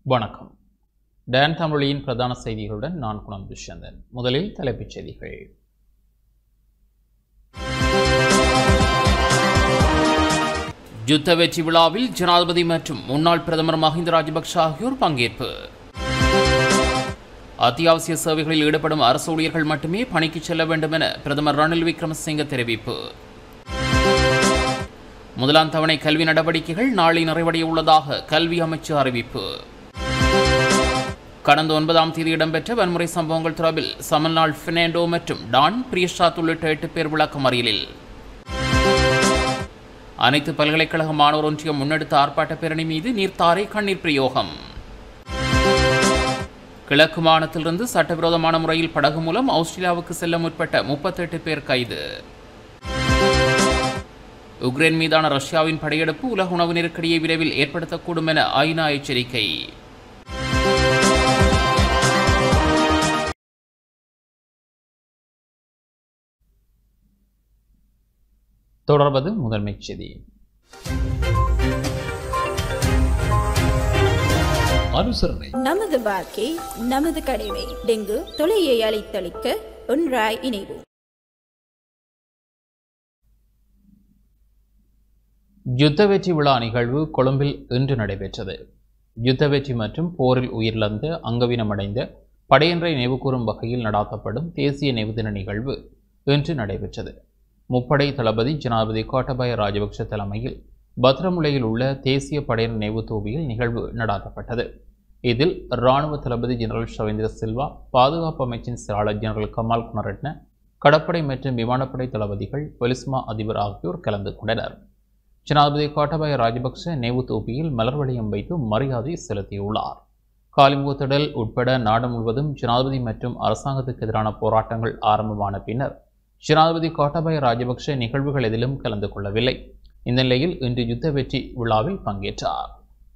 வணக்கம் டான் தமிழியின் பிரதான செய்திகளுடன் நான் குணம் துஷ்யந்தன் முதலில் தலைப்புச் செய்திகள் யுத்த வெற்றி விழாவில் ஜனாதிபதி மற்றும் முன்னாள் பிரதமர் மஹிந்த ராஜபக்ஷ ஆகியோர் பங்கேற்பு அத்தியாவசிய சேவைகளில் ஈடுபடும் அரசு ஊழியர்கள் மட்டுமே பணிக்கு செல்ல வேண்டும் என பிரதமர் ரணில் விக்ரமசிங்க தெரிவிப்பு முதலாம் தவணை கல்வி நடவடிக்கைகள் நாளை நிறைவடைய உள்ளதாக கல்வி அமைச்சு அறிவிப்பு கடந்த ஒன்பதாம் தேதி இடம்பெற்ற வன்முறை சம்பவங்கள் தொடர்பில் சமல்நாள் பெர்னாண்டோ மற்றும் டான் பிரியஸ்டாத் உள்ளிட்ட எட்டு பேர் விளக்கமறியலில் அனைத்து பல்கலைக்கழக மாணவர் ஒன்றியம் முன்னெடுத்த ஆர்ப்பாட்ட பேரணி மீது நீர்த்தாரை கண்ணீர் பிரயோகம் கிழக்கு மாநிலத்திலிருந்து சட்டவிரோதமான முறையில் படகு மூலம் ஆஸ்திரேலியாவுக்கு செல்ல முற்பட்ட முப்பத்தெட்டு பேர் கைது உக்ரைன் மீதான ரஷ்யாவின் படையெடுப்பு உலக உணவு நெருக்கடியை விரைவில் ஏற்படுத்தக்கூடும் என ஐநா எச்சரிக்கை தொடர்வது முதன்மைச் செய்தி அனுசரணை நமது வாழ்க்கை நமது கடமை டெங்கு தொலையை அழைத்தளிக்க ஒன்றாய் இணைவோம் யுத்த வெற்றி விழா நிகழ்வு கொழும்பில் இன்று நடைபெற்றது யுத்த வெற்றி மற்றும் போரில் உயிரிழந்த அங்கவீனமடைந்த படையன்றை நினைவுகூரும் வகையில் நடாத்தப்படும் தேசிய நினைவுதின நிகழ்வு இன்று நடைபெற்றது முப்படை தளபதி ஜனாதிபதி கோட்டபாய ராஜபக்ஷ தலைமையில் பத்ரமுலையில் உள்ள தேசிய படையன் நினைவு தூபியில் நிகழ்வு நடாத்தப்பட்டது இதில் இராணுவ தளபதி ஜெனரல் ஷவேந்திர சில்வா பாதுகாப்பு அமைச்சின் செயலாளர் ஜெனரல் கமால் குணரட்ன கடற்படை மற்றும் விமானப்படை தளபதிகள் பொலிஸ்மா அதிபர் ஆகியோர் கலந்து கொண்டனர் ஜனாதிபதி கோட்டபாய ராஜபக்ஷ நினைவு தூபியில் மலர் வளையம் வைத்து மரியாதை செலுத்தியுள்ளார் காலிமுகத்திடல் உட்பட நாடு முழுவதும் ஜனாதிபதி மற்றும் அரசாங்கத்துக்கு எதிரான போராட்டங்கள் ஆரம்பமான பின்னர் ஜனாதிபதி கோட்டபாய ராஜபக்ஷ நிகழ்வுகள் எதிலும் கலந்து கொள்ளவில்லை இந்த நிலையில் இன்று யுத்த வெற்றி விழாவில் பங்கேற்றார்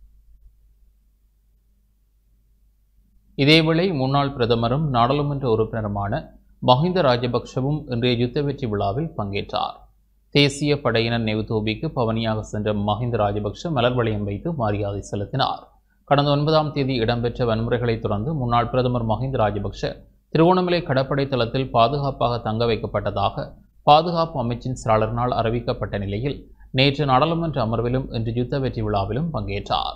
இதேவேளை முன்னாள் பிரதமரும் நாடாளுமன்ற உறுப்பினருமான மஹிந்த ராஜபக்ஷவும் இன்றைய யுத்த வெற்றி விழாவில் பங்கேற்றார் தேசிய படையினர் நினைவு தூபிக்கு பவனியாக சென்ற மஹிந்த ராஜபக்ஷ மலர் வளையம் வைத்து மரியாதை செலுத்தினார் கடந்த ஒன்பதாம் தேதி இடம்பெற்ற வன்முறைகளைத் தொடர்ந்து முன்னாள் பிரதமர் மஹிந்த ராஜபக்ஷ திருவோணமலை கடற்படை தளத்தில் பாதுகாப்பாக தங்க வைக்கப்பட்டதாக பாதுகாப்பு அமைச்சின் செயலாளரினால் அறிவிக்கப்பட்ட நிலையில் நேற்று நாடாளுமன்ற அமர்விலும் இன்று யுத்த வெற்றி விழாவிலும் பங்கேற்றார்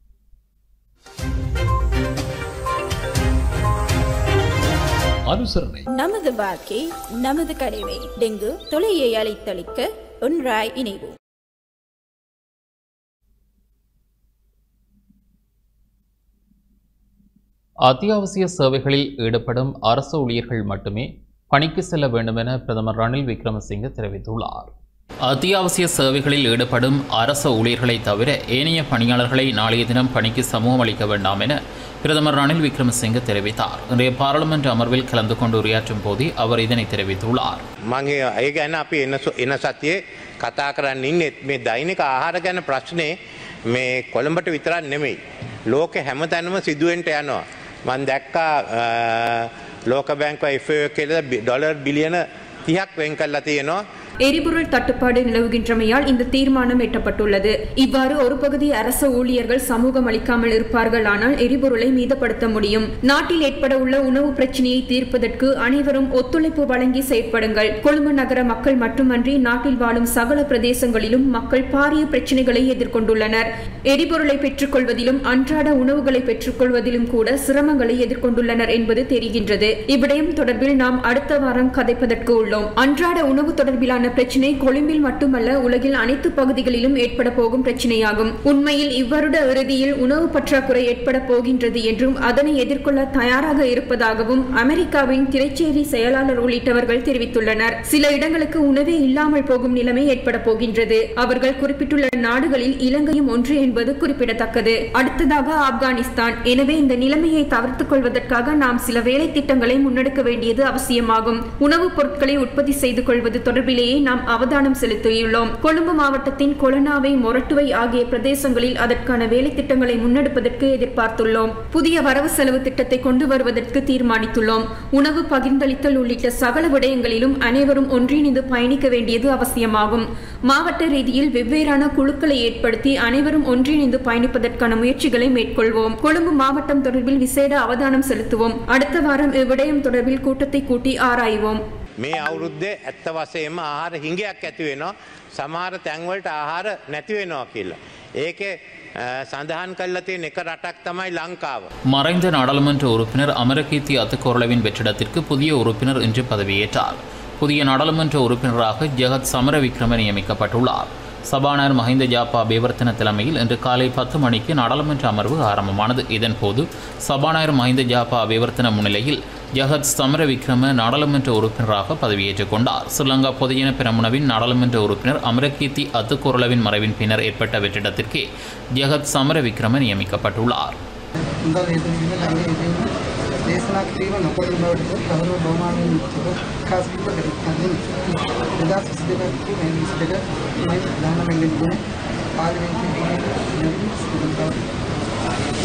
அனுசரணை நமது வாழ்க்கை நமது கடமை டெங்கு தொலையை அழைத்தளிக்க ஒன்றாய் இணைவோம் அத்தியாவசிய சேவைகளில் ஈடுபடும் அரசு ஊழியர்கள் மட்டுமே பணிக்கு செல்ல வேண்டும் என பிரதமர் ரணில் விக்ரமசிங்க தெரிவித்துள்ளார் அத்தியாவசிய சேவைகளில் ஈடுபடும் அரசு ஊழியர்களை தவிர ஏனைய பணியாளர்களை நாளைய தினம் பணிக்கு சமூகம் அளிக்க வேண்டாம் என பிரதமர் ரணில் விக்ரமசிங்க தெரிவித்தார் இன்றைய பாராளுமன்ற அமர்வில் கலந்து கொண்டு உரையாற்றும் போதே அவர் இதனை தெரிவித்துள்ளார் මගේ අය ගැන අපි එන සු- එන සතියේ කතා කරන්න ඉන්නෙත් මේ දෛනික ආහාර ගැන ප්‍රශ්නය මේ කොළඹට විතරක් නෙමෙයි. ලෝක හැම තැනම සිදුවෙන්ට යනවා. මන් දැක්කා ලෝක බැංක කෙල ඩොලර් බිලියන තිහක් වෙන් කල්ලා තියෙනවා எரிபொருள் தட்டுப்பாடு நிலவுகின்றமையால் இந்த தீர்மானம் எட்டப்பட்டுள்ளது இவ்வாறு ஒரு பகுதி அரசு ஊழியர்கள் சமூகம் அளிக்காமல் இருப்பார்கள் ஆனால் எரிபொருளை மீதப்படுத்த முடியும் நாட்டில் ஏற்பட உள்ள உணவு பிரச்சினையை தீர்ப்பதற்கு அனைவரும் ஒத்துழைப்பு வழங்கி செயற்படுங்கள் கொழும்பு நகர மக்கள் மட்டுமன்றி நாட்டில் வாழும் சகல பிரதேசங்களிலும் மக்கள் பாரிய பிரச்சினைகளை எதிர்கொண்டுள்ளனர் எரிபொருளை பெற்றுக்கொள்வதிலும் அன்றாட உணவுகளை பெற்றுக்கொள்வதிலும் கூட சிரமங்களை எதிர்கொண்டுள்ளனர் என்பது தெரிகின்றது இவ்விடயம் தொடர்பில் நாம் அடுத்த வாரம் கதைப்பதற்கு உள்ளோம் அன்றாட உணவு தொடர்பிலான பிரச்சினை கொழும்பில் மட்டுமல்ல உலகில் அனைத்து பகுதிகளிலும் ஏற்பட போகும் பிரச்சினையாகும் உண்மையில் இவ்வருட இறுதியில் உணவு பற்றாக்குறை ஏற்பட போகின்றது என்றும் அதனை எதிர்கொள்ள தயாராக இருப்பதாகவும் அமெரிக்காவின் திரைச்சேரி செயலாளர் உள்ளிட்டவர்கள் தெரிவித்துள்ளனர் சில இடங்களுக்கு உணவே இல்லாமல் போகும் நிலைமை ஏற்பட போகின்றது அவர்கள் குறிப்பிட்டுள்ள நாடுகளில் இலங்கையும் ஒன்று என்பது குறிப்பிடத்தக்கது அடுத்ததாக ஆப்கானிஸ்தான் எனவே இந்த நிலைமையை தவிர்த்துக் கொள்வதற்காக நாம் சில வேலை திட்டங்களை முன்னெடுக்க வேண்டியது அவசியமாகும் உணவுப் பொருட்களை உற்பத்தி செய்து கொள்வது தொடர்பிலேயே நாம் அவதானம் செலுத்தியுள்ளோம் கொழும்பு மாவட்டத்தின் கொலனாவை மொரட்டுவை ஆகிய பிரதேசங்களில் அதற்கான வேலை திட்டங்களை முன்னெடுப்பதற்கு எதிர்பார்த்துள்ளோம் புதிய வரவு செலவு திட்டத்தை கொண்டு வருவதற்கு தீர்மானித்துள்ளோம் உணவு பகிர்ந்தளித்தல் உள்ளிட்ட சகல விடயங்களிலும் அனைவரும் ஒன்றிணைந்து பயணிக்க வேண்டியது அவசியமாகும் மாவட்ட ரீதியில் வெவ்வேறான குழுக்களை ஏற்படுத்தி அனைவரும் ஒன்றிணைந்து பயணிப்பதற்கான முயற்சிகளை மேற்கொள்வோம் கொழும்பு மாவட்டம் தொடர்பில் விசேட அவதானம் செலுத்துவோம் அடுத்த வாரம் இவ்விடயம் தொடர்பில் கூட்டத்தை கூட்டி ஆராய்வோம் මේ අවුරුද්දේ ඇත්ත වසයෙන්ම ආහාර හිඟයක් ඇති වෙනවා සමහර තැන්වලට ආහාර නැති වෙනවා කියලා. ඒකේ අ, සඳහන් කල්ලා තියෙන එක රටක් තමයි ලංකාව. மறைந்த நாடாளுமன்ற உறுப்பினர் அமரகீர்த்தி அத்துக்கோரளவின் வெற்றிடத்திற்கு புதிய உறுப்பினர் இன்று பதவியேற்றார் புதிய நாடாளுமன்ற உறுப்பினராக ஜெகத் சமரவிக்ரம நியமிக்கப்பட்டுள்ளார் சபாநாயகர் மஹிந்த ஜாப்பா அபிவர்த்தன தலைமையில் இன்று காலை பத்து மணிக்கு நாடாளுமன்ற அமர்வு ஆரம்பமானது இதன்போது சபாநாயகர் மஹிந்த ஜாப்பா அபிவர்த்தன முன்னிலையில் ஜெகத் சமரவிக்ரம நாடாளுமன்ற உறுப்பினராக பதவியேற்றுக் கொண்டார் ஸ்ரீலங்கா பொதுஜன பெரமுனவின் நாடாளுமன்ற உறுப்பினர் அமரகீர்த்தி அத்துக்கோரளவின் மறைவின் பின்னர் ஏற்பட்ட வெற்றிடத்திற்கு ஜெகத் සමරවික්‍රම නියමිக்கப்பட்டுள்ளார் හොඳ වේදනීය ළඟ ඉඳීම දේශනා කිරීම නොකළ බවට ගෞරව බහුමානයෙන් යුක්තව කාස්පික කරගන්න. 2022 මේ 22 මේ 19 වෙනි දින පාර්ලිමේන්තුවේ සිදු කරනවා.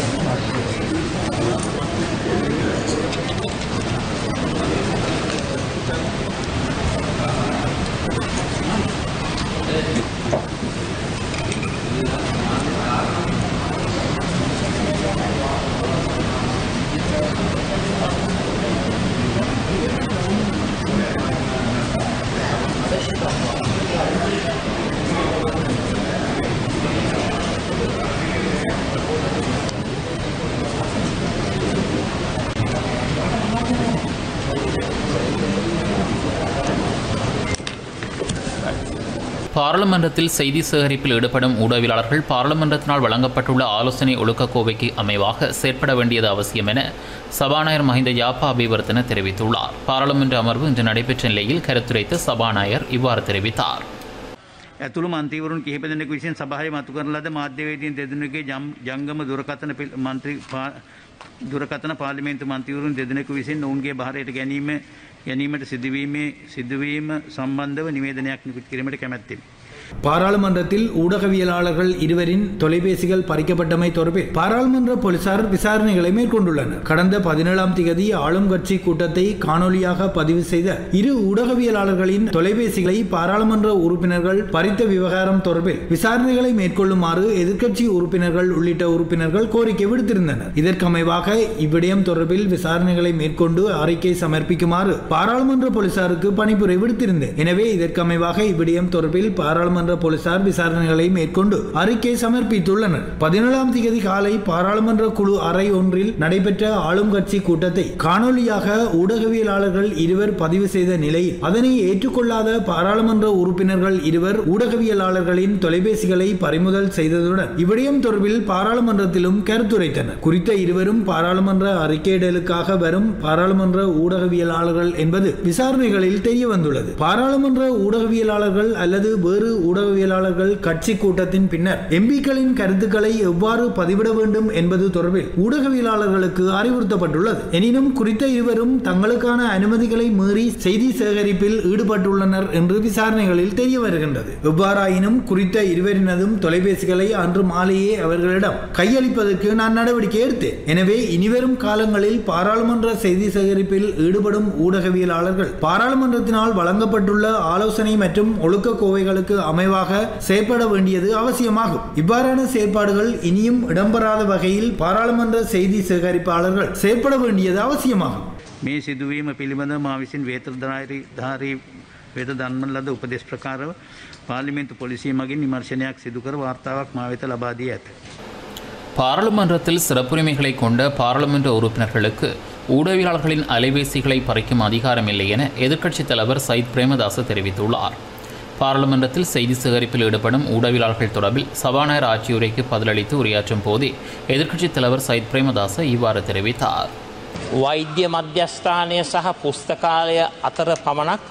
பாராளுமன்றத்தில் செய்தி சேகரிப்பில் ஈடுபடும் ஊடகவியலாளர்கள் பாராளுமன்றத்தினால் வழங்கப்பட்டுள்ள ஆலோசனை ஒழுக்கக்கோவைக்கு அமைவாக செயற்பட வேண்டியது அவசியம் என சபாநாயகர் மஹிந்த யாப்பா அபிவர்த்தன தெரிவித்துள்ளார் பாராளுமன்ற அமர்வு இன்று நடைபெற்ற நிலையில் கருத்துரைத்த சபாநாயகர் இவ்வாறு தெரிவித்தார் ඇතුළු මන්ත්‍රීවරුන් කිහිප දෙනෙකු විසින් සභාවේ මතු කරන ලද මාධ්‍යවේදීන් දෙදෙනෙකුගේ ජම් ජංගම දුරකථන පිළ- මන්ත්‍රී පා- දුරකථන පාර්ලිමේන්තු මන්ත්‍රීවරුන් දෙදෙනෙකු විසින් ඔවුන්ගේ භාරයට ගැනීම ගැනීමට සිදුවීමේ සිදුවීම සම්බන්ධව නිවේදනයක් නිකුත් කිරීමට කැමැත්තෙමි. பாராளுமன்றத்தில் ஊடகவியலாளர்கள் இருவரின் தொலைபேசிகள் பறிக்கப்பட்டமை தொடர்பில் பாராளுமன்ற போலீசார் விசாரணைகளை மேற்கொண்டுள்ளனர் கடந்த பதினேழாம் திகதி ஆளும் கட்சி கூட்டத்தை காணொலியாக பதிவு செய்த இரு ஊடகவியலாளர்களின் தொலைபேசிகளை பாராளுமன்ற உறுப்பினர்கள் பறித்த விவகாரம் தொடர்பில் விசாரணைகளை மேற்கொள்ளுமாறு எதிர்க்கட்சி உறுப்பினர்கள் உள்ளிட்ட உறுப்பினர்கள் கோரிக்கை விடுத்திருந்தனர் இதற்கமைவாக இவ்விடயம் தொடர்பில் விசாரணைகளை மேற்கொண்டு அறிக்கை சமர்ப்பிக்குமாறு பாராளுமன்ற போலீசாருக்கு பணிப்புரை விடுத்திருந்தேன் எனவே இதற்கமைவாக இவ்விடயம் தொடர்பில் பாராளுமன்ற போலீசார் விசாரணைகளை மேற்கொண்டு அறிக்கை சமர்ப்பித்துள்ளனர் பதினேழாம் தேதி காலை பாராளுமன்ற குழு அறை ஒன்றில் நடைபெற்ற ஆளும் கட்சி கூட்டத்தை காணொலியாக ஊடகவியலாளர்கள் இருவர் பதிவு செய்த நிலையில் அதனை ஏற்றுக்கொள்ளாத பாராளுமன்ற உறுப்பினர்கள் இருவர் ஊடகவியலாளர்களின் தொலைபேசிகளை பறிமுதல் செய்ததுடன் இவ்விடயம் தொடர்பில் பாராளுமன்றத்திலும் கருத்துரைத்தனர் குறித்த இருவரும் பாராளுமன்ற அறிக்கையிடலுக்காக வரும் பாராளுமன்ற ஊடகவியலாளர்கள் என்பது விசாரணைகளில் தெரிய வந்துள்ளது பாராளுமன்ற ஊடகவியலாளர்கள் அல்லது வேறு ஊடகவியலாளர்கள் கட்சி கூட்டத்தின் பின்னர் எம்பிக்களின் கருத்துக்களை எவ்வாறு பதிவிட வேண்டும் என்பது தொடர்பில் ஊடகவியலாளர்களுக்கு அறிவுறுத்தப்பட்டுள்ளது எனினும் குறித்த இருவரும் தங்களுக்கான அனுமதிகளை மீறி செய்தி சேகரிப்பில் ஈடுபட்டுள்ளனர் என்று விசாரணைகளில் தெரிய வருகின்றது எவ்வாறாயினும் குறித்த இருவரினதும் தொலைபேசிகளை அன்று மாலையே அவர்களிடம் கையளிப்பதற்கு நான் நடவடிக்கை எடுத்தேன் எனவே இனிவரும் காலங்களில் பாராளுமன்ற செய்தி சேகரிப்பில் ஈடுபடும் ஊடகவியலாளர்கள் பாராளுமன்றத்தினால் வழங்கப்பட்டுள்ள ஆலோசனை மற்றும் ஒழுக்க கோவைகளுக்கு அமைவாக செயற்பட வேண்டியது அவசியமாகும் இவ்வாறான செயற்பாடுகள் இனியும் இடம்பெறாத வகையில் பாராளுமன்ற செய்தி சேகரிப்பாளர்கள் செயற்பட வேண்டியது அவசியமாகும் මේ සිදුවීම පිළිබඳ මා විසින් වේතරධාරී ධාරී වෙත දන්වන ලද උපදෙස් ප්‍රකාරව පාර්ලිමේන්තු පොලිසිය මගින් විමර්ශනයක් සිදුකර වාර්තාවක් මා වෙත ලබා දී ඇත. பாராளுமன்றத்தில் சிறப்புரிமைகளை கொண்ட பாராளுமன்ற உறுப்பினர்களுக்கு ஊடகவியலாளர்களின் அலைபேசிகளை பறிக்கும் அதிகாரம் இல்லை என எதிர்க்கட்சித் தலைவர் சயித் பிரேமதாச தெரிவித்துள்ளார் பாராளுமன்றத்தில் செய்தி சேகரிப்பில் ஈடுபடும் ஊடகவியலாளர்கள் தொடர்பில் சபாநாயகர் ஆட்சியுரைக்கு பதிலளித்து உரையாற்றும் போதே எதிர்க்கட்சித் தலைவர் சயித் பிரேமதாச இவ்வாறு தெரிவித்தார் වෛද්‍ය මධ්‍යස්ථානය සහ පුස්තකාලය අතර පමණක්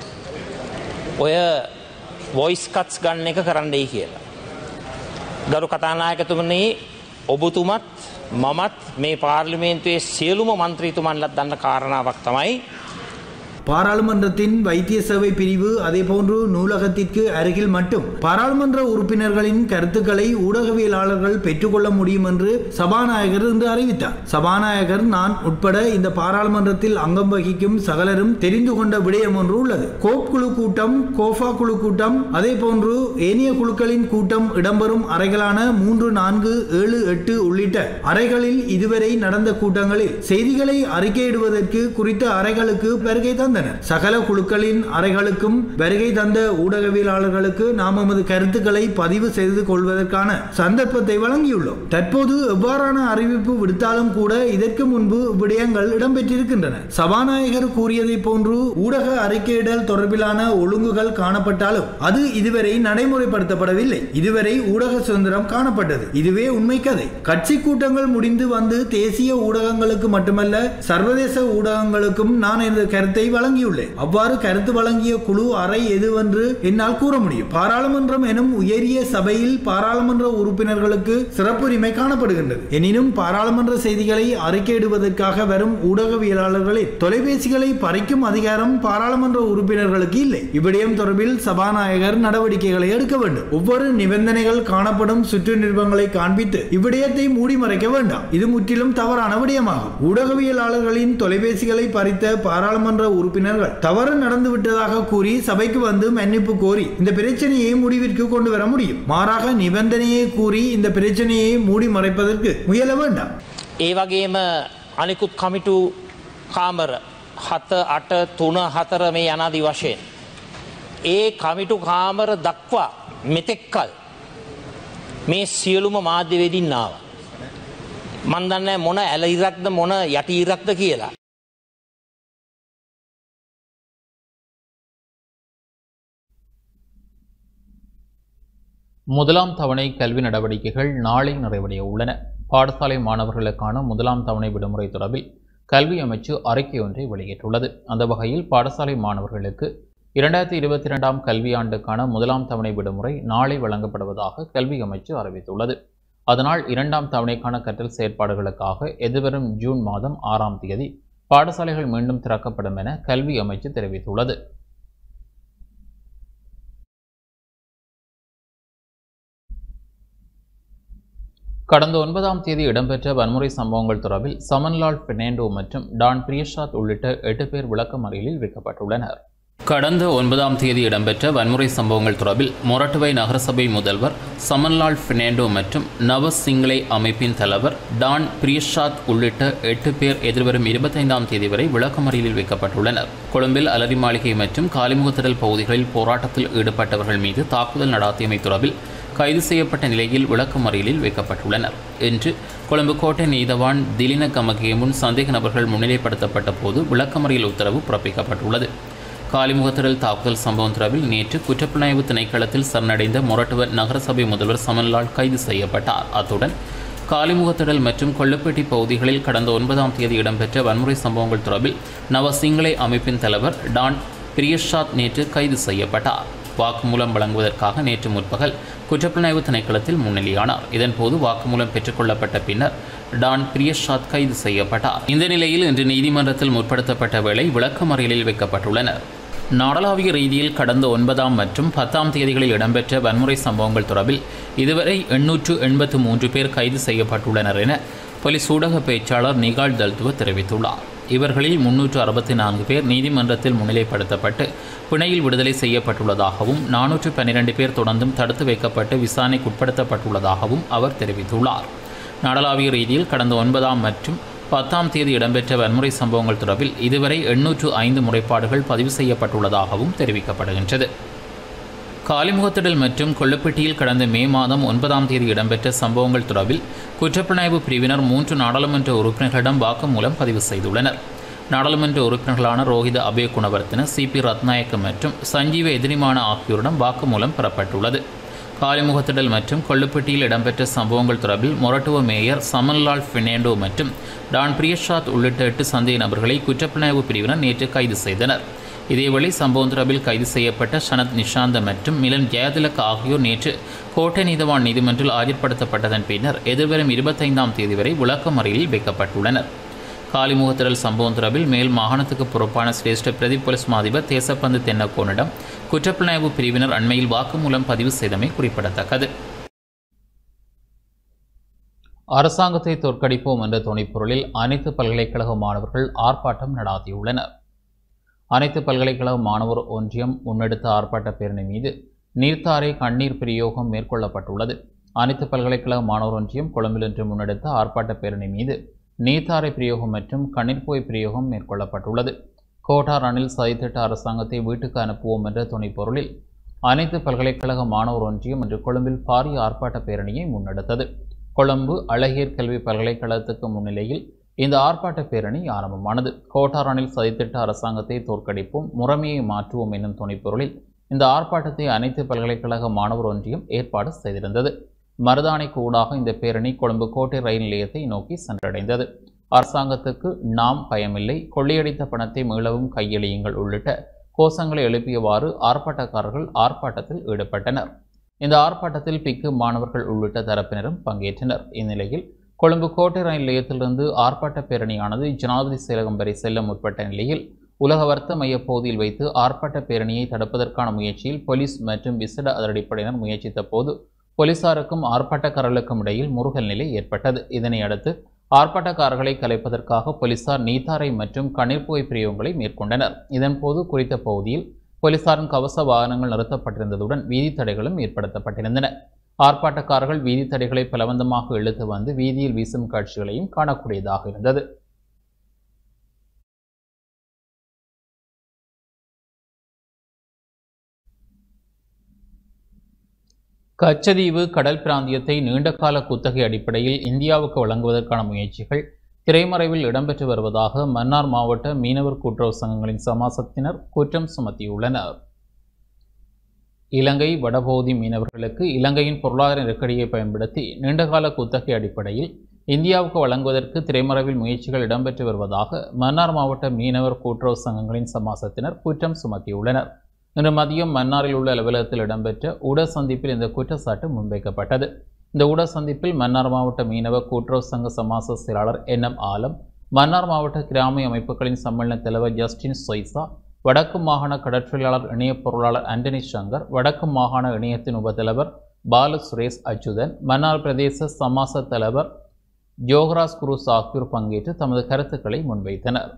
ඔය වොයිස්කත්ස් ගන්න එක කරන්නයි කියලා. ගරු කතානායකතුමනේ ඔබතුමත් මමත් මේ පාර්ලිමේන්තුවේ සියලුම මන්ත්‍රීතුමන්ලත් දන්න කාරණාවක් තමයි பாராளுமன்றத்தின் வைத்திய சேவை பிரிவு அதேபோன்று நூலகத்திற்கு அருகில் மட்டும் பாராளுமன்ற உறுப்பினர்களின் கருத்துக்களை ஊடகவியலாளர்கள் பெற்றுக்கொள்ள முடியும் என்று சபாநாயகர் இன்று அறிவித்தார் சபாநாயகர் நான் உட்பட இந்த பாராளுமன்றத்தில் அங்கம் வகிக்கும் சகலரும் தெரிந்து கொண்ட விடயம் ஒன்று உள்ளது கோப் குழு கூட்டம் கோஃபா குழு கூட்டம் அதே போன்று ஏனைய குழுக்களின் கூட்டம் இடம்பெறும் அறைகளான மூன்று நான்கு ஏழு எட்டு உள்ளிட்ட அறைகளில் இதுவரை நடந்த கூட்டங்களில் செய்திகளை அறிக்கையிடுவதற்கு குறித்த அறைகளுக்கு வருகை தந்தனர் சகல குழுக்களின் அறைகளுக்கும் வருகை தந்த ஊடகவியலாளர்களுக்கு நாம் நமது கருத்துக்களை பதிவு செய்து கொள்வதற்கான சந்தர்ப்பத்தை வழங்கியுள்ளோம் தற்போது எவ்வாறான அறிவிப்பு விடுத்தாலும் கூட இதற்கு முன்பு விடயங்கள் இடம்பெற்றிருக்கின்றன சபாநாயகர் கூறியதை போன்று ஊடக அறிக்கையிடல் தொடர்பிலான ஒழுங்குகள் காணப்பட்டாலும் அது இதுவரை நடைமுறைப்படுத்தப்படவில்லை இதுவரை ஊடக சுதந்திரம் காணப்பட்டது இதுவே உண்மை கதை கட்சி கூட்டங்கள் முடிந்து வந்து தேசிய ஊடகங்களுக்கு மட்டுமல்ல சர்வதேச ஊடகங்களுக்கும் நான் எனது கருத்தை வழங்கியுள்ளேன் அவ்வாறு கருத்து வழங்கிய குழு அறை எதுவென்று என்னால் கூற முடியும் பாராளுமன்றம் எனும் உயரிய சபையில் பாராளுமன்ற உறுப்பினர்களுக்கு சிறப்புரிமை காணப்படுகின்றது எனினும் பாராளுமன்ற செய்திகளை அறிக்கையிடுவதற்காக வரும் ஊடகவியலாளர்களின் தொலைபேசிகளை பறிக்கும் அதிகாரம் பாராளுமன்ற உறுப்பினர்களுக்கு இல்லை இவ்விடயம் தொடர்பில் சபாநாயகர் நடவடிக்கைகளை எடுக்க வேண்டும் ஒவ்வொரு நிபந்தனைகள் காணப்படும் சுற்று நிருபங்களை காண்பித்து இவ்விடயத்தை மூடி மறைக்க வேண்டாம் இது முற்றிலும் தவறான விடயமாகும் ஊடகவியலாளர்களின் தொலைபேசிகளை பறித்த பாராளுமன்ற உறுப்பினர்கள் தவறு நடந்து விட்டதாக கூறி சபைக்கு வந்து மன்னிப்பு கோரி இந்த பிரச்சனையை முடிவிற்கு கொண்டு வர முடியும் மாறாக நிபந்தனையை கூறி இந்த பிரச்சனையை மூடி மறைப்பதற்கு முயல வேண்டாம் ඒ වගේම අනිකුත් කමිටු කාමර හත අට තුන හතර මේ යනාදී වශයෙන්. ඒ කමිටු කාමර දක්වා මෙතෙක්කල් මේ සියලුම මාධ්‍යවේදින් ආව. මන්දන්න මොන ඇල ඉරක්ද මොන යටි ඉරක්ද කියලා. முதலாம் தவணை கல்வி நடவடிக்கைகள் நாளை நிறைவடைய உள்ளன பாடசாலை மாணவர்களுக்கான முதலாம் தவணை விடுமுறை தொடர்பில் கல்வி அமைச்சு அறிக்கை ஒன்றை வெளியிட்டுள்ளது அந்த வகையில் பாடசாலை மாணவர்களுக்கு இரண்டாயிரத்தி இருபத்தி இரண்டாம் கல்வியாண்டுக்கான முதலாம் தவணை விடுமுறை நாளை வழங்கப்படுவதாக கல்வி அமைச்சு அறிவித்துள்ளது அதனால் இரண்டாம் தவணைக்கான கற்றல் செயற்பாடுகளுக்காக எதிர்வரும் ஜூன் மாதம் ஆறாம் தேதி பாடசாலைகள் மீண்டும் திறக்கப்படும் என கல்வி அமைச்சு தெரிவித்துள்ளது கடந்த ஒன்பதாம் தேதி இடம்பெற்ற வன்முறை சம்பவங்கள் தொடர்பில் சமன்லால் பெர்னாண்டோ மற்றும் டான் பிரியஷாத் உள்ளிட்ட எட்டு பேர் விளக்கமறியலில் வைக்கப்பட்டுள்ளனர் கடந்த ஒன்பதாம் தேதி இடம்பெற்ற வன்முறை சம்பவங்கள் தொடர்பில் மொரட்டுவை நகரசபை முதல்வர் சமன்லால் பெர்னாண்டோ மற்றும் நவ சிங்களே அமைப்பின் தலைவர் டான் பிரியஷாத் உள்ளிட்ட எட்டு பேர் எதிர்வரும் இருபத்தைந்தாம் தேதி வரை விளக்கமறியலில் வைக்கப்பட்டுள்ளனர் கொழும்பில் அலரி மாளிகை மற்றும் காலிமுகத்திடல் பகுதிகளில் போராட்டத்தில் ஈடுபட்டவர்கள் மீது தாக்குதல் நடாத்தியமை தொடர்பில் கைது செய்யப்பட்ட நிலையில் விளக்கமறியலில் வைக்கப்பட்டுள்ளனர் என்று கொழும்பு கோட்டை நீதவான் திலின கமகே முன் சந்தேக நபர்கள் முன்னிலைப்படுத்தப்பட்ட போது விளக்கமறியல் உத்தரவு பிறப்பிக்கப்பட்டுள்ளது காலிமுகத்திடல் தாக்குதல் சம்பவம் தொடர்பில் நேற்று குற்றப்புலனாய்வு திணைக்களத்தில் சரணடைந்த மொரட்டுவ நகரசபை முதல்வர் சமன்லால் கைது செய்யப்பட்டார் அத்துடன் காலிமுகத்திடல் மற்றும் கொள்ளுப்பேட்டி பகுதிகளில் கடந்த ஒன்பதாம் தேதி இடம்பெற்ற வன்முறை சம்பவங்கள் தொடர்பில் நவ சிங்களே அமைப்பின் தலைவர் டான் பிரியஷாத் நேற்று கைது செய்யப்பட்டார் வாக்குமூலம் வழங்குவதற்காக நேற்று முற்பகல் குற்றப்புலனாய்வு திணைக்களத்தில் முன்னிலையானார் இதன்போது வாக்குமூலம் பெற்றுக்கொள்ளப்பட்ட பின்னர் டான் பிரியஷாத் கைது செய்யப்பட்டார் இந்த நிலையில் இன்று நீதிமன்றத்தில் முற்படுத்தப்பட்ட வேளை விளக்கமறியலில் வைக்கப்பட்டுள்ளனர் நாடளாவிய ரீதியில் கடந்த ஒன்பதாம் மற்றும் பத்தாம் தேதிகளில் இடம்பெற்ற வன்முறை சம்பவங்கள் தொடர்பில் இதுவரை எண்ணூற்று எண்பத்து மூன்று பேர் கைது செய்யப்பட்டுள்ளனர் என போலீஸ் ஊடக பேச்சாளர் நிகால் தல்துவ தெரிவித்துள்ளார் இவர்களில் முன்னூற்று அறுபத்தி நான்கு பேர் நீதிமன்றத்தில் முன்னிலைப்படுத்தப்பட்டு பிணையில் விடுதலை செய்யப்பட்டுள்ளதாகவும் நானூற்று பன்னிரண்டு பேர் தொடர்ந்தும் தடுத்து வைக்கப்பட்டு விசாரணைக்குட்படுத்தப்பட்டுள்ளதாகவும் அவர் தெரிவித்துள்ளார் நாடளாவிய ரீதியில் கடந்த ஒன்பதாம் மற்றும் பத்தாம் தேதி இடம்பெற்ற வன்முறை சம்பவங்கள் தொடர்பில் இதுவரை எண்ணூற்று ஐந்து முறைப்பாடுகள் பதிவு செய்யப்பட்டுள்ளதாகவும் தெரிவிக்கப்படுகின்றது காலிமுகத்திடல் மற்றும் கொள்ளுப்பட்டியில் கடந்த மே மாதம் ஒன்பதாம் தேதி இடம்பெற்ற சம்பவங்கள் தொடர்பில் குற்றப்புலனாய்வு பிரிவினர் மூன்று நாடாளுமன்ற உறுப்பினர்களிடம் வாக்குமூலம் பதிவு செய்துள்ளனர் நாடாளுமன்ற உறுப்பினர்களான ரோஹித அபய குணவர்த்தன சி பி ரத்நாயக்க மற்றும் சஞ்சீவ எதிரிமான ஆகியோரிடம் வாக்குமூலம் பெறப்பட்டுள்ளது காலிமுகத்திடல் மற்றும் கொள்ளுப்பட்டியில் இடம்பெற்ற சம்பவங்கள் தொடர்பில் மொரட்டுவ மேயர் சமன்லால் பெர்னாண்டோ மற்றும் டான் பிரியஷாத் உள்ளிட்ட எட்டு சந்தேக நபர்களை குற்றப்புலனாய்வு பிரிவினர் நேற்று கைது செய்தனர் இதேவேளை சம்பவம் தொடர்பில் கைது செய்யப்பட்ட சனத் நிஷாந்த மற்றும் மிலன் ஜெயதிலக் ஆகியோர் நேற்று கோட்டை நீதவான் நீதிமன்றில் ஆஜர்படுத்தப்பட்டதன் பின்னர் எதிர்வரும் இருபத்தைந்தாம் தேதி வரை விளக்கமறியலில் வைக்கப்பட்டுள்ளனர் காலிமுகத்திரல் சம்பவம் தொடர்பில் மேல் மாகாணத்துக்கு பொறுப்பான சிரேஷ்ட பிரதி போலீஸ் மாதிபர் தேசப்பந்து தென்னக்கோனிடம் குற்றப்புலனாய்வு பிரிவினர் அண்மையில் வாக்குமூலம் பதிவு செய்தமை குறிப்பிடத்தக்கது அரசாங்கத்தை தோற்கடிப்போம் என்ற துணைப்பொருளில் அனைத்து பல்கலைக்கழக மாணவர்கள் ஆர்ப்பாட்டம் நடாத்தியுள்ளனர் அனைத்து பல்கலைக்கழக மாணவர் ஒன்றியம் முன்னெடுத்த ஆர்ப்பாட்ட பேரணி மீது நீர்த்தாரை கண்ணீர் பிரயோகம் மேற்கொள்ளப்பட்டுள்ளது அனைத்து பல்கலைக்கழக மாணவர் ஒன்றியம் கொழும்பில் இன்று முன்னெடுத்த ஆர்ப்பாட்ட பேரணி மீது நீர்த்தாரை பிரயோகம் மற்றும் கண்ணீர் போய் பிரயோகம் மேற்கொள்ளப்பட்டுள்ளது கோட்டார் அணில் சதித்திட்ட அரசாங்கத்தை வீட்டுக்கு அனுப்புவோம் என்ற துணைப்பொருளில் அனைத்து பல்கலைக்கழக மாணவர் ஒன்றியம் இன்று கொழும்பில் பாரிய ஆர்ப்பாட்ட பேரணியை முன்னெடுத்தது கொழும்பு அழகியர் கல்வி பல்கலைக்கழகத்துக்கு முன்னிலையில் இந்த ஆர்ப்பாட்ட பேரணி ஆரம்பமானது கோட்டாரனில் சதித்திட்ட அரசாங்கத்தை தோற்கடிப்போம் முறைமையை மாற்றுவோம் என்னும் துணைப்பொருளில் இந்த ஆர்ப்பாட்டத்தை அனைத்து பல்கலைக்கழக மாணவர் ஒன்றியம் ஏற்பாடு செய்திருந்தது மருதானைக்கு ஊடாக இந்த பேரணி கொழும்பு கோட்டை ரயில் நிலையத்தை நோக்கி சென்றடைந்தது அரசாங்கத்துக்கு நாம் பயமில்லை கொள்ளையடித்த பணத்தை மீளவும் கையெழியுங்கள் உள்ளிட்ட கோஷங்களை எழுப்பியவாறு ஆர்ப்பாட்டக்காரர்கள் ஆர்ப்பாட்டத்தில் ஈடுபட்டனர் இந்த ஆர்ப்பாட்டத்தில் பிக்கு மாணவர்கள் உள்ளிட்ட தரப்பினரும் பங்கேற்றனர் இந்நிலையில் கொழும்பு கோட்டை ரயில் நிலையத்திலிருந்து ஆர்ப்பாட்ட பேரணியானது ஜனாதிபதி செயலகம் வரை செல்ல முற்பட்ட நிலையில் உலக வர்த்த மைய பகுதியில் வைத்து ஆர்ப்பாட்ட பேரணியை தடுப்பதற்கான முயற்சியில் போலீஸ் மற்றும் விசேட அதிரடிப்படையினர் முயற்சித்த போது போலீசாருக்கும் ஆர்ப்பாட்டக்காரர்களுக்கும் இடையில் முருகல் நிலை ஏற்பட்டது இதனை அடுத்து ஆர்ப்பாட்டக்காரர்களை கலைப்பதற்காக போலீசார் நீத்தாரை மற்றும் கண்ணீர்புகை பிரயோகங்களை மேற்கொண்டனர் இதன்போது குறித்த பகுதியில் போலீசாரின் கவச வாகனங்கள் நிறுத்தப்பட்டிருந்ததுடன் வீதி தடைகளும் ஏற்படுத்தப்பட்டிருந்தன ஆர்ப்பாட்டக்காரர்கள் வீதி தடைகளை பலவந்தமாக இழுத்து வந்து வீதியில் வீசும் காட்சிகளையும் காணக்கூடியதாக இருந்தது கச்சதீவு கடல் பிராந்தியத்தை நீண்டகால குத்தகை அடிப்படையில் இந்தியாவுக்கு வழங்குவதற்கான முயற்சிகள் திரைமறைவில் இடம்பெற்று வருவதாக மன்னார் மாவட்ட மீனவர் கூட்டுறவு சங்கங்களின் சமாசத்தினர் குற்றம் சுமத்தியுள்ளனர் இலங்கை வடபகுதி மீனவர்களுக்கு இலங்கையின் பொருளாதார நெருக்கடியை பயன்படுத்தி நீண்டகால குத்தகை அடிப்படையில் இந்தியாவுக்கு வழங்குவதற்கு திரைமறைவில் முயற்சிகள் இடம்பெற்று வருவதாக மன்னார் மாவட்ட மீனவர் கூட்டுறவு சங்கங்களின் சமாசத்தினர் குற்றம் சுமத்தியுள்ளனர் இன்று மதியம் மன்னாரில் உள்ள அலுவலகத்தில் இடம்பெற்ற ஊட சந்திப்பில் இந்த குற்றச்சாட்டு முன்வைக்கப்பட்டது இந்த ஊட சந்திப்பில் மன்னார் மாவட்ட மீனவ கூட்டுறவு சங்க சமாச செயலாளர் என் எம் ஆலம் மன்னார் மாவட்ட கிராமிய அமைப்புகளின் சம்மேளன தலைவர் ஜஸ்டின் சொய்சா வடக்கு மாகாண கடற்றொழிலாளர் இணைய பொருளாளர் ஆண்டனி சங்கர் வடக்கு மாகாண இணையத்தின் உபத்தலைவர் பாலு சுரேஷ் அச்சுதன் மன்னார் பிரதேச சமாச தலைவர் ஜோகராஸ் குருஸ் ஆகியோர் பங்கேற்று தமது கருத்துக்களை முன்வைத்தனர்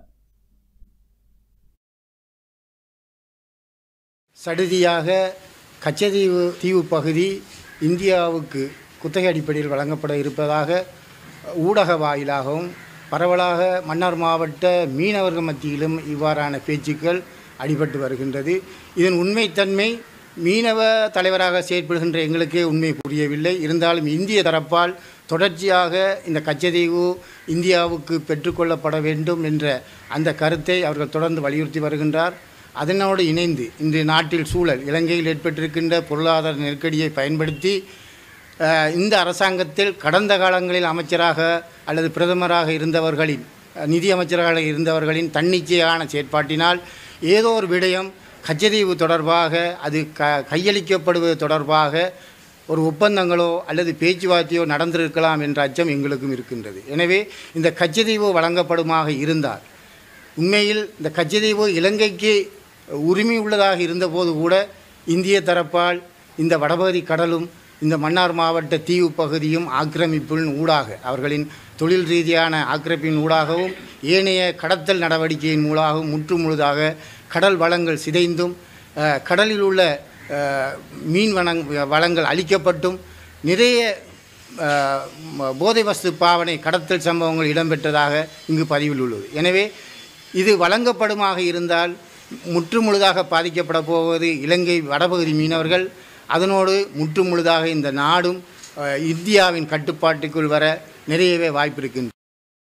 சடுதியாக கச்சதீவு தீவு பகுதி இந்தியாவுக்கு குத்தகை அடிப்படையில் வழங்கப்பட இருப்பதாக ஊடக வாயிலாகவும் பரவலாக மன்னார் மாவட்ட மீனவர்கள் மத்தியிலும் இவ்வாறான பேச்சுக்கள் அடிபட்டு வருகின்றது இதன் உண்மைத்தன்மை மீனவ தலைவராக செயற்படுகின்ற எங்களுக்கே உண்மை புரியவில்லை இருந்தாலும் இந்திய தரப்பால் தொடர்ச்சியாக இந்த கச்சதீவு இந்தியாவுக்கு பெற்றுக்கொள்ளப்பட வேண்டும் என்ற அந்த கருத்தை அவர்கள் தொடர்ந்து வலியுறுத்தி வருகின்றார் அதனோடு இணைந்து இன்று நாட்டில் சூழல் இலங்கையில் ஏற்பட்டிருக்கின்ற பொருளாதார நெருக்கடியை பயன்படுத்தி அஹ், இந்த அரசாங்கத்தில் கடந்த காலங்களில் அமைச்சராக அல்லது பிரதமராக இருந்தவர்களின் அஹ், நிதி அமைச்சராக இருந்தவர்களின் தன்னிச்சையான செயற்பாட்டினால் ஏதோ ஒரு விடயம் கச்சதீவு தொடர்பாக அது க கையளிக்கப்படுவது தொடர்பாக ஒரு ஒப்பந்தங்களோ அல்லது பேச்சுவார்த்தையோ நடந்திருக்கலாம் என்ற அச்சம் எங்களுக்கும் இருக்கின்றது எனவே இந்த கச்சதீவு வழங்கப்படுமாக இருந்தால் உண்மையில் இந்த கச்சதீவு இலங்கைக்கு உரிமை உள்ளதாக இருந்தபோது கூட இந்திய தரப்பால் இந்த வடபகுதி கடலும் இந்த மன்னார் மாவட்ட தீவு பகுதியும் ஆக்கிரமிப்பின் ஊடாக அவர்களின் தொழில் ரீதியான ஆக்கிரமிப்பின் ஊடாகவும் ஏனைய கடத்தல் நடவடிக்கையின் மூலமாகவும் முற்று முழுதாக கடல் வளங்கள் சிதைந்தும் அஹ், கடலில் உள்ள அஹ், மீன் வளங் வளங்கள் அழிக்கப்பட்டும் நிறைய அஹ், ம- போதை வஸ்து பாவனை கடத்தல் சம்பவங்கள் இடம்பெற்றதாக இங்கு பதிவில் உள்ளது எனவே இது வழங்கப்படுமாக இருந்தால் முற்றுமுழுதாக பாதிக்கப்பட போவது இலங்கை வடபகுதி மீனவர்கள் அதனோடு முற்றுமுழுதாக இந்த நாடும் அஹ், இந்தியாவின் கட்டுப்பாட்டுக்குள் வர நிறையவே வாய்ப்பு இருக்கின்றது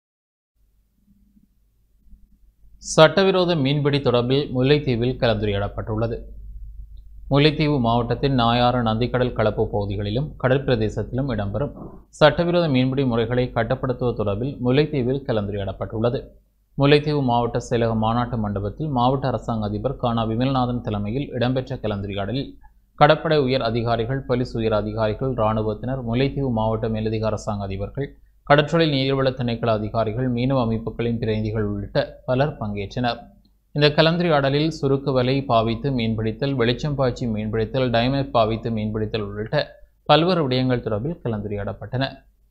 சட்டவிரோத மீன்பிடி தொடர்பில் முல்லைத்தீவில் கலந்துரையாடப்பட்டுள்ளது முல்லைத்தீவு மாவட்டத்தின் நாயாறு நந்திக்கடல் கலப்பு பகுதிகளிலும் கடல் பிரதேசத்திலும் இடம்பெறும் சட்டவிரோத மீன்பிடி முறைகளை கட்டுப்படுத்துவது தொடர்பில் முல்லைத்தீவில் கலந்துரையாடப்பட்டுள்ளது முல்லைத்தீவு மாவட்ட செயலக மாநாட்டு மண்டபத்தில் மாவட்ட அரசாங்க அதிபர் கானா விமல்நாதன் தலைமையில் இடம்பெற்ற கலந்துரையாடலில் கடற்படை உயர் அதிகாரிகள் போலீஸ் உயர் அதிகாரிகள் இராணுவத்தினர் முல்லைத்தீவு மாவட்ட மேலதிக அரசாங்க அதிபர்கள் கடற்றொழில் நீர்வள திணைக்கள அதிகாரிகள் மீனவ அமைப்புகளின் பிரதிநிதிகள் உள்ளிட்ட பலர் பங்கேற்றனர் இந்த கலந்துரையாடலில் சுருக்கு வலை பாவித்து மீன்பிடித்தல் வெளிச்சம் பாய்ச்சி மீன்பிடித்தல் டைமர் பாவித்து மீன்பிடித்தல் உள்ளிட்ட பல்வேறு விடயங்கள் தொடர்பில் கலந்துரையாடப்பட்டன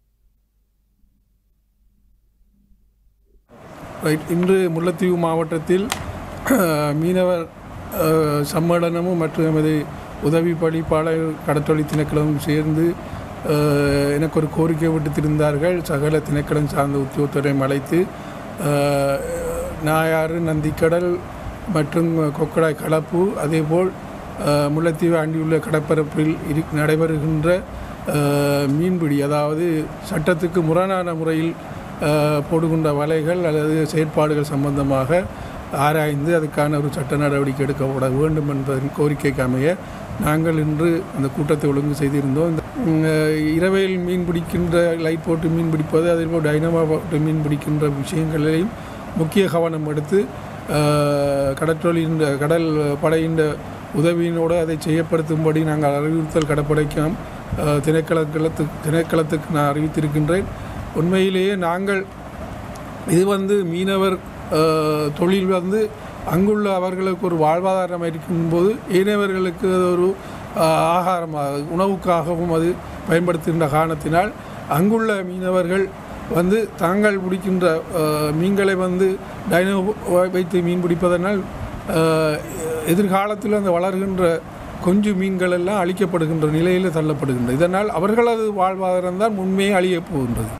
ரைட் இன்று முல்லைத்தீவு மாவட்டத்தில் மீனவர் அஹ், சம்மேளனமும் மற்றும் எமது உதவி பணிப்பாளர் கடற்றொழில் திணைக்களமும் சேர்ந்து அஹ், எனக்கு ஒரு கோரிக்கை விடுத்திருந்தார்கள் சகல திணைக்களம் சார்ந்த உத்தியோகத்தரையும் அழைத்து அஹ், நாயாறு நந்திக்கடல் மற்றும் கொக்கடாய் கலப்பு அதேபோல் அஹ், முல்லைத்தீவு அண்டியுள்ள கடற்பரப்பில் இரு நடைபெறுகின்ற அஹ், மீன்பிடி அதாவது சட்டத்துக்கு முரணான முறையில் அஹ், போடுகின்ற வலைகள் அல்லது செயற்பாடுகள் சம்பந்தமாக ஆராய்ந்து அதுக்கான ஒரு சட்ட நடவடிக்கை எடுக்கப்பட வேண்டும் என்பதன் கோரிக்கைக்கு அமைய நாங்கள் இன்று அந்த கூட்டத்தை ஒழுங்கு செய்திருந்தோம் இந்த உம், அஹ், இரவையில் மீன் பிடிக்கின்ற லைட் போட்டு மீன் பிடிப்பது அதேபோல் டைனமா போட்டு மீன் பிடிக்கின்ற விஷயங்களிலையும் முக்கிய கவனம் எடுத்து அஹ், கடற்றொழிலின் கடல் படையின் உதவியினோடு அதை செய்யப்படுத்தும்படி நாங்கள் அறிவுறுத்தல் கடற்படைக்கும் அஹ், திணைக்களத்துக்கு திணைக்களத்துக்கு நான் அறிவித்திருக்கின்றேன் உண்மையிலேயே நாங்கள் இது வந்து மீனவர் அஹ், தொழில் வந்து அங்குள்ள அவர்களுக்கு ஒரு வாழ்வாதாரம் இருக்கும்போது ஏனையவர்களுக்கு அது ஒரு அஹ், ஆகாரமாக உணவுக்காகவும் அது பயன்படுத்துகின்ற காரணத்தினால் அங்குள்ள மீனவர்கள் வந்து தாங்கள் பிடிக்கின்ற அஹ், மீன்களை வந்து டைனோ வைத்து மீன் பிடிப்பதனால் அஹ், எதிர்காலத்தில் அந்த வளர்கின்ற கொஞ்சு மீன்கள் எல்லாம் அழிக்கப்படுகின்ற நிலையில் தள்ளப்படுகின்றது இதனால் அவர்களது வாழ்வாதாரம் தான் முன்மே அழியப் போகின்றது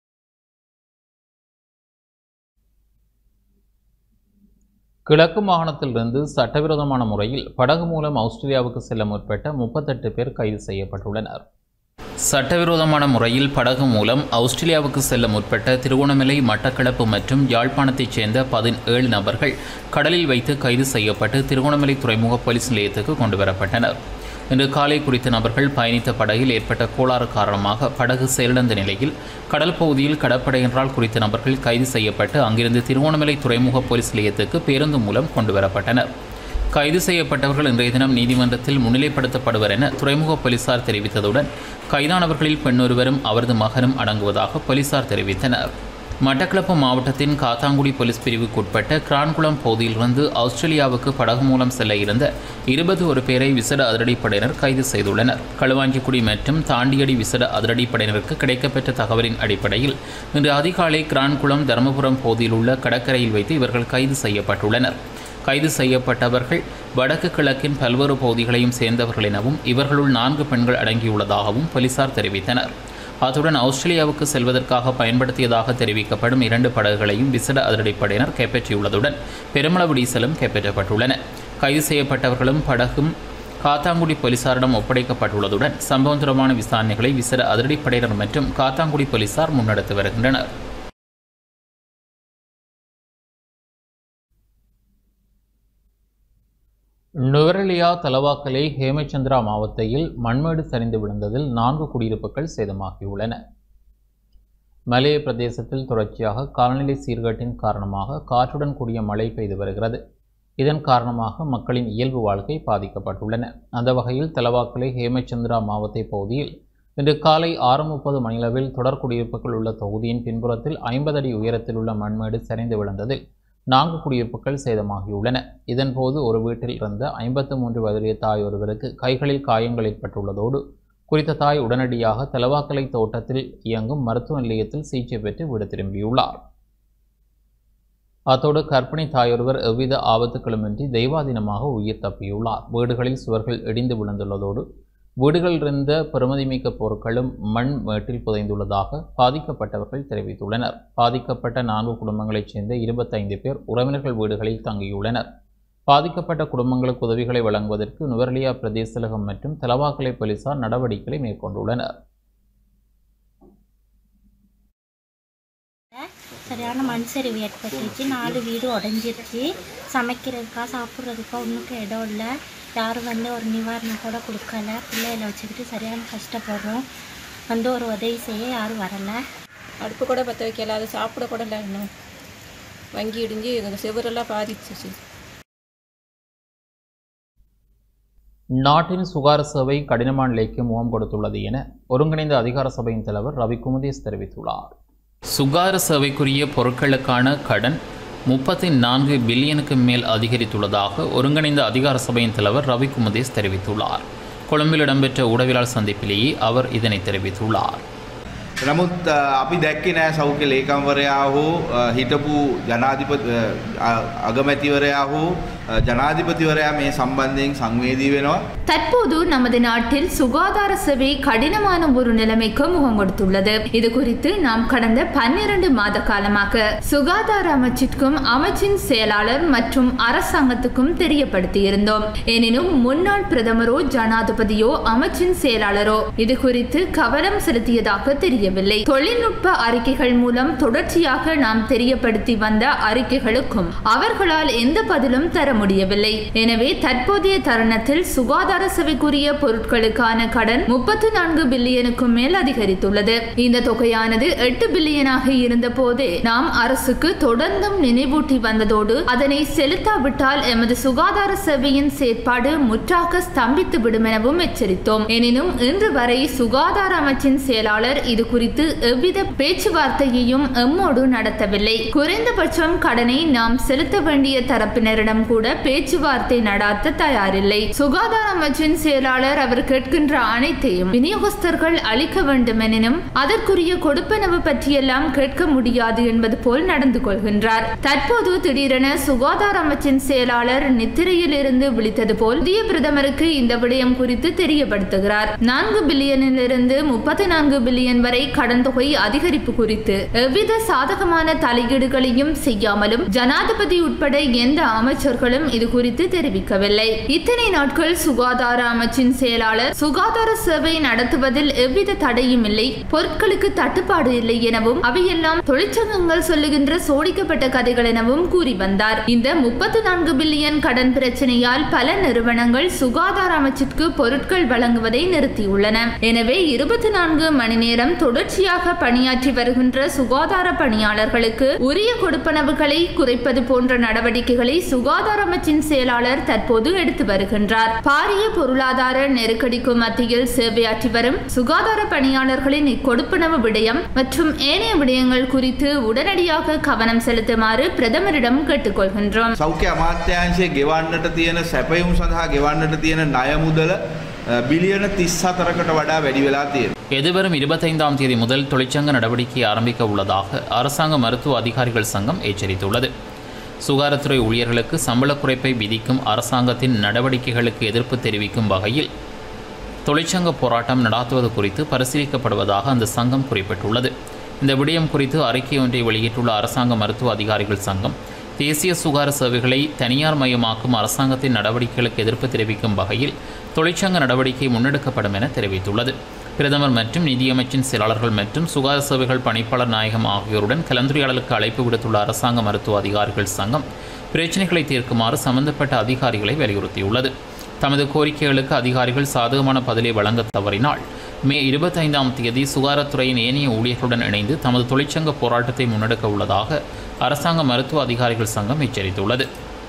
கிழக்கு மாகாணத்திலிருந்து சட்டவிரோதமான முறையில் படகு மூலம் ஆஸ்திரேலியாவுக்கு செல்ல முற்பட்ட முப்பத்தெட்டு பேர் கைது செய்யப்பட்டுள்ளனர் சட்டவிரோதமான முறையில் படகு மூலம் ஆஸ்திரேலியாவுக்கு செல்ல முற்பட்ட திருகோணமலை மட்டக்களப்பு மற்றும் யாழ்ப்பாணத்தைச் சேர்ந்த பதினேழு நபர்கள் கடலில் வைத்து கைது செய்யப்பட்டு திருகோணமலை துறைமுக போலீஸ் நிலையத்துக்கு கொண்டுவரப்பட்டனர் இன்று காலை குறித்த நபர்கள் பயணித்த படகில் ஏற்பட்ட கோளாறு காரணமாக படகு செயலிழந்த நிலையில் கடல் பகுதியில் கடற்படையினரால் குறித்த நபர்கள் கைது செய்யப்பட்டு அங்கிருந்து திருகோணமலை துறைமுக போலீஸ் நிலையத்துக்கு பேருந்து மூலம் கொண்டுவரப்பட்டனர் கைது செய்யப்பட்டவர்கள் இன்றைய தினம் நீதிமன்றத்தில் முன்னிலைப்படுத்தப்படுவர் என துறைமுக போலீசார் தெரிவித்ததுடன் கைதானவர்களில் பெண்ணொருவரும் அவரது மகனும் அடங்குவதாக போலீசார் தெரிவித்தனர் மட்டக்களப்பு மாவட்டத்தின் காத்தாங்குடி போலீஸ் பிரிவுக்குட்பட்ட கிரான்குளம் பகுதியிலிருந்து ஆஸ்திரேலியாவுக்கு படகு மூலம் செல்ல இருந்த இருபது ஒரு பேரை விசேட அதிரடிப்படையினர் கைது செய்துள்ளனர் களுவாஞ்சிக்குடி மற்றும் தாண்டியடி விசேட அதிரடிப்படையினருக்கு கிடைக்கப்பெற்ற தகவலின் அடிப்படையில் இன்று அதிகாலை கிரான்குளம் தருமபுரம் பகுதியில் உள்ள கடற்கரையில் வைத்து இவர்கள் கைது செய்யப்பட்டுள்ளனர் கைது செய்யப்பட்டவர்கள் வடக்கு கிழக்கின் பல்வேறு பகுதிகளையும் சேர்ந்தவர்கள் எனவும் இவர்களுள் நான்கு பெண்கள் அடங்கியுள்ளதாகவும் போலீசார் தெரிவித்தனர் அத்துடன் ஆஸ்திரேலியாவுக்கு செல்வதற்காக பயன்படுத்தியதாக தெரிவிக்கப்படும் இரண்டு படகுகளையும் விசேட அதிரடிப்படையினர் கைப்பற்றியுள்ளதுடன் பெருமளவு டீசலும் கைப்பற்றப்பட்டுள்ளன கைது செய்யப்பட்டவர்களும் படகும் காத்தாங்குடி போலீசாரிடம் ஒப்படைக்கப்பட்டுள்ளதுடன் சம்பவம் தொடர்பான விசாரணைகளை விசேட அதிரடிப்படையினர் மற்றும் காத்தாங்குடி போலீசார் முன்னெடுத்து வருகின்றனர் நுவரெலியா தலவாக்கலை ஹேமச்சந்திரா மாவட்டத்தில் மண்மேடு சரிந்து விழுந்ததில் நான்கு குடியிருப்புகள் சேதமாகியுள்ளன மலைய பிரதேசத்தில் தொடர்ச்சியாக காலநிலை சீர்கேட்டின் காரணமாக காற்றுடன் கூடிய மழை பெய்து வருகிறது இதன் காரணமாக மக்களின் இயல்பு வாழ்க்கை பாதிக்கப்பட்டுள்ளன அந்த வகையில் தலவாக்கலை ஹேமச்சந்திரா மாவட்ட பகுதியில் இன்று காலை ஆறு முப்பது மணியளவில் தொடர் குடியிருப்புகள் உள்ள தொகுதியின் பின்புறத்தில் ஐம்பது அடி உயரத்தில் உள்ள மண்மேடு சரிந்து விழுந்ததில் நான்கு குடியிருப்புகள் சேதமாகியுள்ளன இதன்போது ஒரு வீட்டில் இருந்த ஐம்பத்து மூன்று வயதுடைய தாய் ஒருவருக்கு கைகளில் காயங்கள் ஏற்பட்டுள்ளதோடு குறித்த தாய் உடனடியாக தலவாக்கலை தோட்டத்தில் இயங்கும் மருத்துவ நிலையத்தில் சிகிச்சை பெற்று வீடு திரும்பியுள்ளார் அத்தோடு கர்ப்பிணி தாயொருவர் எவ்வித ஆபத்துக்களுமின்றி தெய்வாதீனமாக உயிர் தப்பியுள்ளார் வீடுகளில் சுவர்கள் இடிந்து விழுந்துள்ளதோடு வீடுகளில் இருந்த பெருமதிமிக்க பொருட்களும் மண் மேட்டில் புதைந்துள்ளதாக பாதிக்கப்பட்டவர்கள் தெரிவித்துள்ளனர் பாதிக்கப்பட்ட நான்கு குடும்பங்களைச் சேர்ந்த இருபத்தைந்து பேர் உறவினர்கள் வீடுகளில் தங்கியுள்ளனர் பாதிக்கப்பட்ட குடும்பங்களுக்கு உதவிகளை வழங்குவதற்கு நுவர்லியா பிரதேசலகம் மற்றும் தலவாக்கலை போலீசார் நடவடிக்கைகளை மேற்கொண்டுள்ளனர் சரியான மண் சரிவு ஏற்பட்டுச்சு நாலு வீடு உடஞ்சிருச்சு சமைக்கிறதுக்கா சாப்பிட்றதுக்கா ஒன்றுக்கு இடம் இல்லை யாரும் வந்து ஒரு நிவாரணம் கூட கொடுக்கல பிள்ளைகளை வச்சுக்கிட்டு சரியான கஷ்டப்படுறோம் வந்து ஒரு உதவி செய்ய யாரும் வரலை அடுப்பு கூட பற்ற வைக்கல அதை சாப்பிட கூட இல்லை இன்னும் வங்கி இடிஞ்சு எங்கள் செவரெல்லாம் பாதிச்சிச்சு நாட்டின் சுகார சேவை கடினமான நிலைக்கு முகம் கொடுத்துள்ளது என ஒருங்கிணைந்த அதிகார சபையின் தலைவர் ரவி குமுதேஷ் தெரிவித்துள்ளார் சுகார சேவைக்குரிய பொருட்களுக்கான கடன் முப்பத்தி நான்கு பில்லியனுக்கு மேல் அதிகரித்துள்ளதாக ஒருங்கிணைந்த அதிகார சபையின் தலைவர் ரவி குமுதேஸ் தெரிவித்துள்ளார் கொழும்பில் இடம்பெற்ற ஊடகவியலாளர் சந்திப்பிலேயே அவர் இதனை தெரிவித்துள்ளார் නමුත් අ, අපි දැක්කේ නෑ සෞඛ්‍ය ලේකම්වරයා හෝ අ, හිටපු ජනාධිපති අ, අගමැතිවරයා හෝ අ, ජනාධිපතිවරයා මේ සම්බන්ධයෙන් සංවේදී වෙනවා. தற்போது நமது நாட்டில் சுகாதார சேவை கடினமான ஒரு நிலைமைக்கு முகம் கொடுத்துள்ளது இது குறித்து நாம் கடந்த பன்னிரண்டு மாத காலமாக சுகாதார அமைச்சிற்கும் அமைச்சின் செயலாளர் மற்றும் அரசாங்கத்துக்கும் தெரியப்படுத்தியிருந்தோம் எனினும் முன்னாள் பிரதமரோ ஜனாதிபதியோ அமைச்சின் செயலாளரோ இது குறித்து கவனம் செலுத்தியதாக தெரியவில்லை தொழில்நுட்ப அறிக்கைகள் மூலம் தொடர்ச்சியாக நாம் தெரியப்படுத்தி வந்த அறிக்கைகளுக்கும் அவர்களால் எந்த பதிலும் தர முடியவில்லை எனவே தற்போதைய தருணத்தில் சுகாதார சேவைக்குரிய பொருட்களுக்கான கடன் முப்பத்தி நான்கு பில்லியனுக்கும் மேல் அதிகரித்துள்ளது இந்த தொகையானது எட்டு பில்லியனாக இருந்த போதே நாம் அரசுக்கு தொடர்ந்தும் நினைவூட்டி வந்ததோடு அதனை செலுத்தாவிட்டால் எமது சுகாதார சேவையின் செயற்பாடு முற்றாக ஸ்தம்பித்து விடும் எனவும் எச்சரித்தோம் எனினும் இன்று வரை சுகாதார அமைச்சின் செயலாளர் இது குறித்து எவ்வித பேச்சுவார்த்தையையும் எம்மோடு நடத்தவில்லை குறைந்தபட்சம் கடனை நாம் செலுத்த வேண்டிய தரப்பினரிடம் கூட பேச்சுவார்த்தை நடாத்த தயாரில்லை சுகாதார அமைச்சின் செயலாளர் அவர் கேட்கின்ற அனைத்தையும் விநியோகஸ்தர்கள் அளிக்க வேண்டும் எனினும் அதற்குரிய கொடுப்பனவு பற்றியெல்லாம் கேட்க முடியாது என்பது போல் நடந்து கொள்கின்றார் தற்போது திடீரென சுகாதார அமைச்சின் செயலாளர் நித்திரையில் இருந்து விழித்தது போல் புதிய பிரதமருக்கு இந்த விடயம் குறித்து தெரியப்படுத்துகிறார் நான்கு பில்லியனிலிருந்து முப்பத்தி நான்கு பில்லியன் வரை கடன் தொகை அதிகரிப்பு குறித்து எவ்வித சாதகமான தலையீடுகளையும் செய்யாமலும் ஜனாதிபதி உட்பட எந்த அமைச்சர்களும் இது குறித்து தெரிவிக்கவில்லை இத்தனை நாட்கள் சுகாதார அமைச்சின் செயலாளர் சுகாதார சேவை நடத்துவதில் எவ்வித தடையும் இல்லை பொருட்களுக்கு தட்டுப்பாடு இல்லை எனவும் அவையெல்லாம் தொழிற்சங்கங்கள் சொல்லுகின்ற சோடிக்கப்பட்ட கதைகள் எனவும் கூறி வந்தார் இந்த முப்பத்தி நான்கு பில்லியன் கடன் பிரச்சனையால் பல நிறுவனங்கள் சுகாதார அமைச்சிற்கு பொருட்கள் வழங்குவதை நிறுத்தியுள்ளன எனவே இருபத்தி நான்கு மணி நேரம் தொடர்ச்சியாக பணியாற்றி வருகின்ற சுகாதார பணியாளர்களுக்கு உரிய கொடுப்பனவுகளை குறைப்பது போன்ற நடவடிக்கைகளை சுகாதார அமைச்சின் செயலாளர் தற்போது எடுத்து வருகின்றார் பாரிய பொருளாதார நெருக்கடிக்கு மத்தியில் சேவையாற்றி வரும் சுகாதார பணியாளர்களின் இக்கொடுப்பனவு விடயம் மற்றும் ஏனைய விடயங்கள் குறித்து உடனடியாக கவனம் செலுத்துமாறு பிரதமரிடம் கேட்டுக்கொள்கின்றோம் සෞඛ්‍ය අමාත්‍යංශය ගෙවන්නට තියෙන සැපයුම් සඳහා ගෙවන්නට තියෙන ණය මුදල අ, බිලියන 34කට වඩා වැඩි වෙලා තියෙනවා. எதிர்வரும் இருபத்தைந்தாம் தேதி முதல் தொழிற்சங்க நடவடிக்கை ஆரம்பிக்க உள்ளதாக அரசாங்க மருத்துவ அதிகாரிகள் சங்கம் எச்சரித்துள்ளது சுகாதாரத்துறை ஊழியர்களுக்கு சம்பள குறைப்பை விதிக்கும் அரசாங்கத்தின் நடவடிக்கைகளுக்கு எதிர்ப்பு தெரிவிக்கும் வகையில் தொழிற்சங்க போராட்டம் நடாத்துவது குறித்து பரிசீலிக்கப்படுவதாக அந்த சங்கம் குறிப்பிட்டுள்ளது இந்த விடயம் குறித்து அறிக்கை ஒன்றை வெளியிட்டுள்ள அரசாங்க மருத்துவ அதிகாரிகள் சங்கம் தேசிய சுகாதார சேவைகளை தனியார் மயமாக்கும் அரசாங்கத்தின் நடவடிக்கைகளுக்கு எதிர்ப்பு தெரிவிக்கும் வகையில் தொழிற்சங்க நடவடிக்கை முன்னெடுக்கப்படும் என தெரிவித்துள்ளது பிரதமர் மற்றும் நிதியமைச்சின் செயலாளர்கள் மற்றும் சுகாதார சேவைகள் பணிப்பாளர் நாயகம் ஆகியோருடன் கலந்துரையாடலுக்கு அழைப்பு விடுத்துள்ள அரசாங்க மருத்துவ அதிகாரிகள் சங்கம் பிரச்சினைகளை தீர்க்குமாறு சம்பந்தப்பட்ட அதிகாரிகளை வலியுறுத்தியுள்ளது தமது கோரிக்கைகளுக்கு அதிகாரிகள் சாதகமான பதிலை வழங்க தவறினால் மே இருபத்தைந்தாம் தேதி சுகாதாரத்துறையின் ஏனைய ஊழியர்களுடன் இணைந்து தமது தொழிற்சங்க போராட்டத்தை முன்னெடுக்க உள்ளதாக அரசாங்க மருத்துவ அதிகாரிகள் சங்கம் எச்சரித்துள்ளது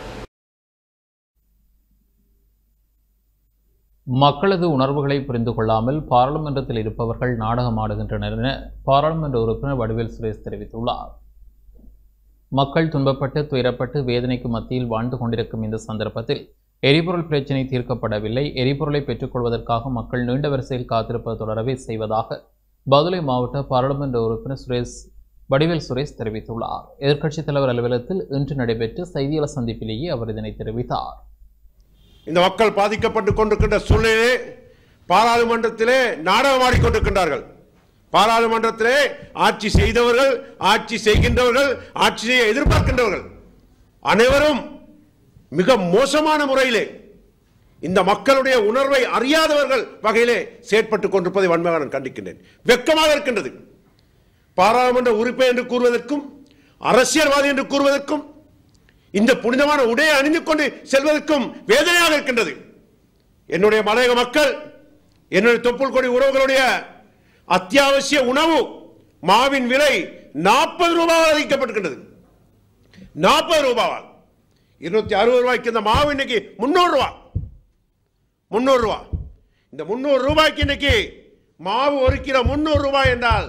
மக்களது உணர்வுகளை புரிந்து கொள்ளாமல் பாராளுமன்றத்தில் இருப்பவர்கள் நாடகமாடுகின்றனர் என பாராளுமன்ற உறுப்பினர் வடிவேல் சுரேஷ் தெரிவித்துள்ளார் மக்கள் துன்பப்பட்டு துயரப்பட்டு வேதனைக்கு மத்தியில் வாழ்ந்து கொண்டிருக்கும் இந்த சந்தர்ப்பத்தில் எரிபொருள் பிரச்சினை தீர்க்கப்படவில்லை எரிபொருளை பெற்றுக்கொள்வதற்காக மக்கள் நீண்ட வரிசையில் காத்திருப்பது தொடரவே செய்வதாக பதுளை மாவட்ட பாராளுமன்ற உறுப்பினர் சுரேஷ் வடிவேல் சுரேஷ் தெரிவித்துள்ளார் எதிர்க்கட்சித் தலைவர் அலுவலகத்தில் இன்று நடைபெற்ற செய்தியாளர் சந்திப்பிலேயே அவர் இதனை தெரிவித்தார் இந்த மக்கள் பாதிக்கப்பட்டு கொண்டிருக்கின்ற சூழ்நிலையிலே பாராளுமன்றத்திலே நாடகம் ஆடிக்கொண்டிருக்கின்றார்கள் பாராளுமன்றத்திலே ஆட்சி செய்தவர்கள் ஆட்சி செய்கின்றவர்கள் ஆட்சி செய்ய எதிர்பார்க்கின்றவர்கள் அனைவரும் மிக மோசமான முறையிலே இந்த மக்களுடைய உணர்வை அறியாதவர்கள் வகையிலே செயற்பட்டுக் கொண்டிருப்பதை வன்மையாக நான் கண்டிக்கின்றேன் வெட்கமாக இருக்கின்றது பாராளுமன்ற உறுப்பினர் என்று கூறுவதற்கும் அரசியல்வாதி என்று கூறுவதற்கும் இந்த புனிதமான உடையை அணிந்து கொண்டு செல்வதற்கும் வேதனையாக இருக்கின்றது என்னுடைய மலையக மக்கள் என்னுடைய தொப்புள் கொடி உறவுகளுடைய அத்தியாவசிய உணவு மாவின் விலை நாற்பது ரூபாய் அதிகப்பட்டிருக்கின்றது நாற்பது ரூபாவால் இருநூத்தி அறுபது ரூபாய்க்கு இந்த மாவு இன்னைக்கு முன்னூறு ரூபாய் முன்னூறு ரூபாய் இந்த முன்னூறு ரூபாய்க்கு இன்னைக்கு மாவு ஒரு கிலோ முன்னூறு ரூபாய் என்றால்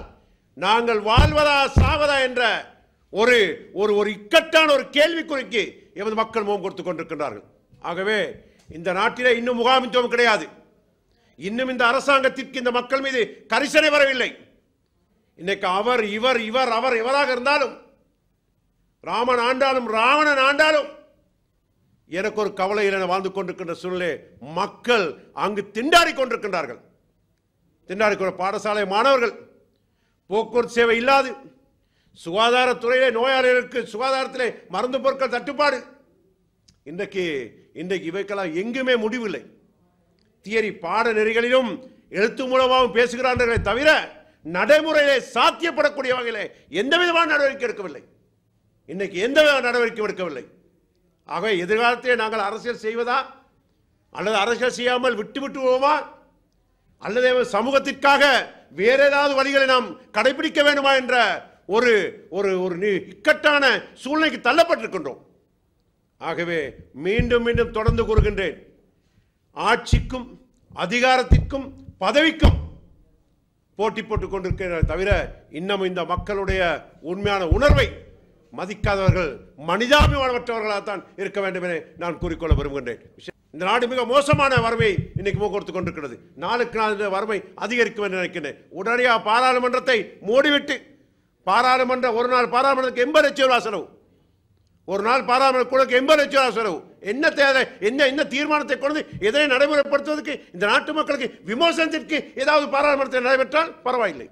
நாங்கள் வாழ்வதா சாவதா என்ற ஒரு ஒரு ஒரு இக்கட்டான ஒரு கேள்விக்குறிக்கு எமது மக்கள் முகம் கொடுத்து கொண்டிருக்கின்றார்கள் ஆகவே இந்த நாட்டிலே இன்னும் முகாமித்துவம் கிடையாது இன்னும் இந்த அரசாங்கத்திற்கு இந்த மக்கள் மீது கரிசனை வரவில்லை இன்னைக்கு அவர் இவர் இவர் அவர் எவராக இருந்தாலும் ராமன் ஆண்டாலும் ராவணன் ஆண்டாலும் எனக்கு ஒரு கவலையில் என வாழ்ந்து கொண்டிருக்கின்ற சூழ்நிலை மக்கள் அங்கு திண்டாடி கொண்டிருக்கின்றார்கள் திண்டாடி கொண்ட பாடசாலை மாணவர்கள் போக்குவரத்து சேவை இல்லாது சுகாதாரத்துறையிலே நோயாளிகளுக்கு சுகாதாரத்திலே மருந்து பொருட்கள் தட்டுப்பாடு இன்றைக்கு இன்றைக்கு இவைக்கெல்லாம் எங்குமே முடிவில்லை தியரி பாடநெறிகளிலும் எழுத்து மூலமாகவும் பேசுகிறார்களே தவிர நடைமுறையிலே சாத்தியப்படக்கூடிய வகையிலே எந்த விதமான நடவடிக்கை எடுக்கவில்லை இன்னைக்கு எந்த விதமான நடவடிக்கை எடுக்கவில்லை ஆகவே எதிர்காலத்திலே நாங்கள் அரசியல் செய்வதா அல்லது அரசியல் செய்யாமல் விட்டு விட்டுவோமா அல்லது சமூகத்திற்காக வேற ஏதாவது வழிகளை நாம் கடைபிடிக்க வேண்டுமா என்ற ஒரு ஒரு ஒரு நி- இக்கட்டான சூழ்நிலைக்கு தள்ளப்பட்டிருக்கின்றோம் ஆகவே மீண்டும் மீண்டும் தொடர்ந்து கூறுகின்றேன் ஆட்சிக்கும் அதிகாரத்திற்கும் பதவிக்கும் போட்டி போட்டுக் கொண்டிருக்கிற தவிர இன்னும் இந்த மக்களுடைய உண்மையான உணர்வை மதிக்காதவர்கள் மனிதாபிமானமற்றவர்களாகத்தான் இருக்க வேண்டும் என நான் கூறிக்கொள்ள விரும்புகின்றேன் இந்த நாடு மிக மோசமான வறுமை இன்னைக்கு முகொடுத்துக் கொண்டிருக்கிறது நாளுக்கு நாள் இந்த வறுமை அதிகரிக்கும் என்று நினைக்கிறேன் உடனடியாக பாராளுமன்றத்தை மூடிவிட்டு பாராளுமன்ற ஒரு நாள் பாராளுமன்றத்துக்கு எண்பது லட்சம் ரூபாய் செலவு ஒரு நாள் பாராளுமன்ற குழுக்கு எண்பது லட்சம் ரூபாய் செலவு என்ன தேவை என்ன என்ன தீர்மானத்தை கொண்டு எதனை நடைமுறைப்படுத்துவதற்கு இந்த நாட்டு மக்களுக்கு விமர்சனத்திற்கு ஏதாவது பாராளுமன்றத்தில் நடைபெற்றால் பரவாயில்லை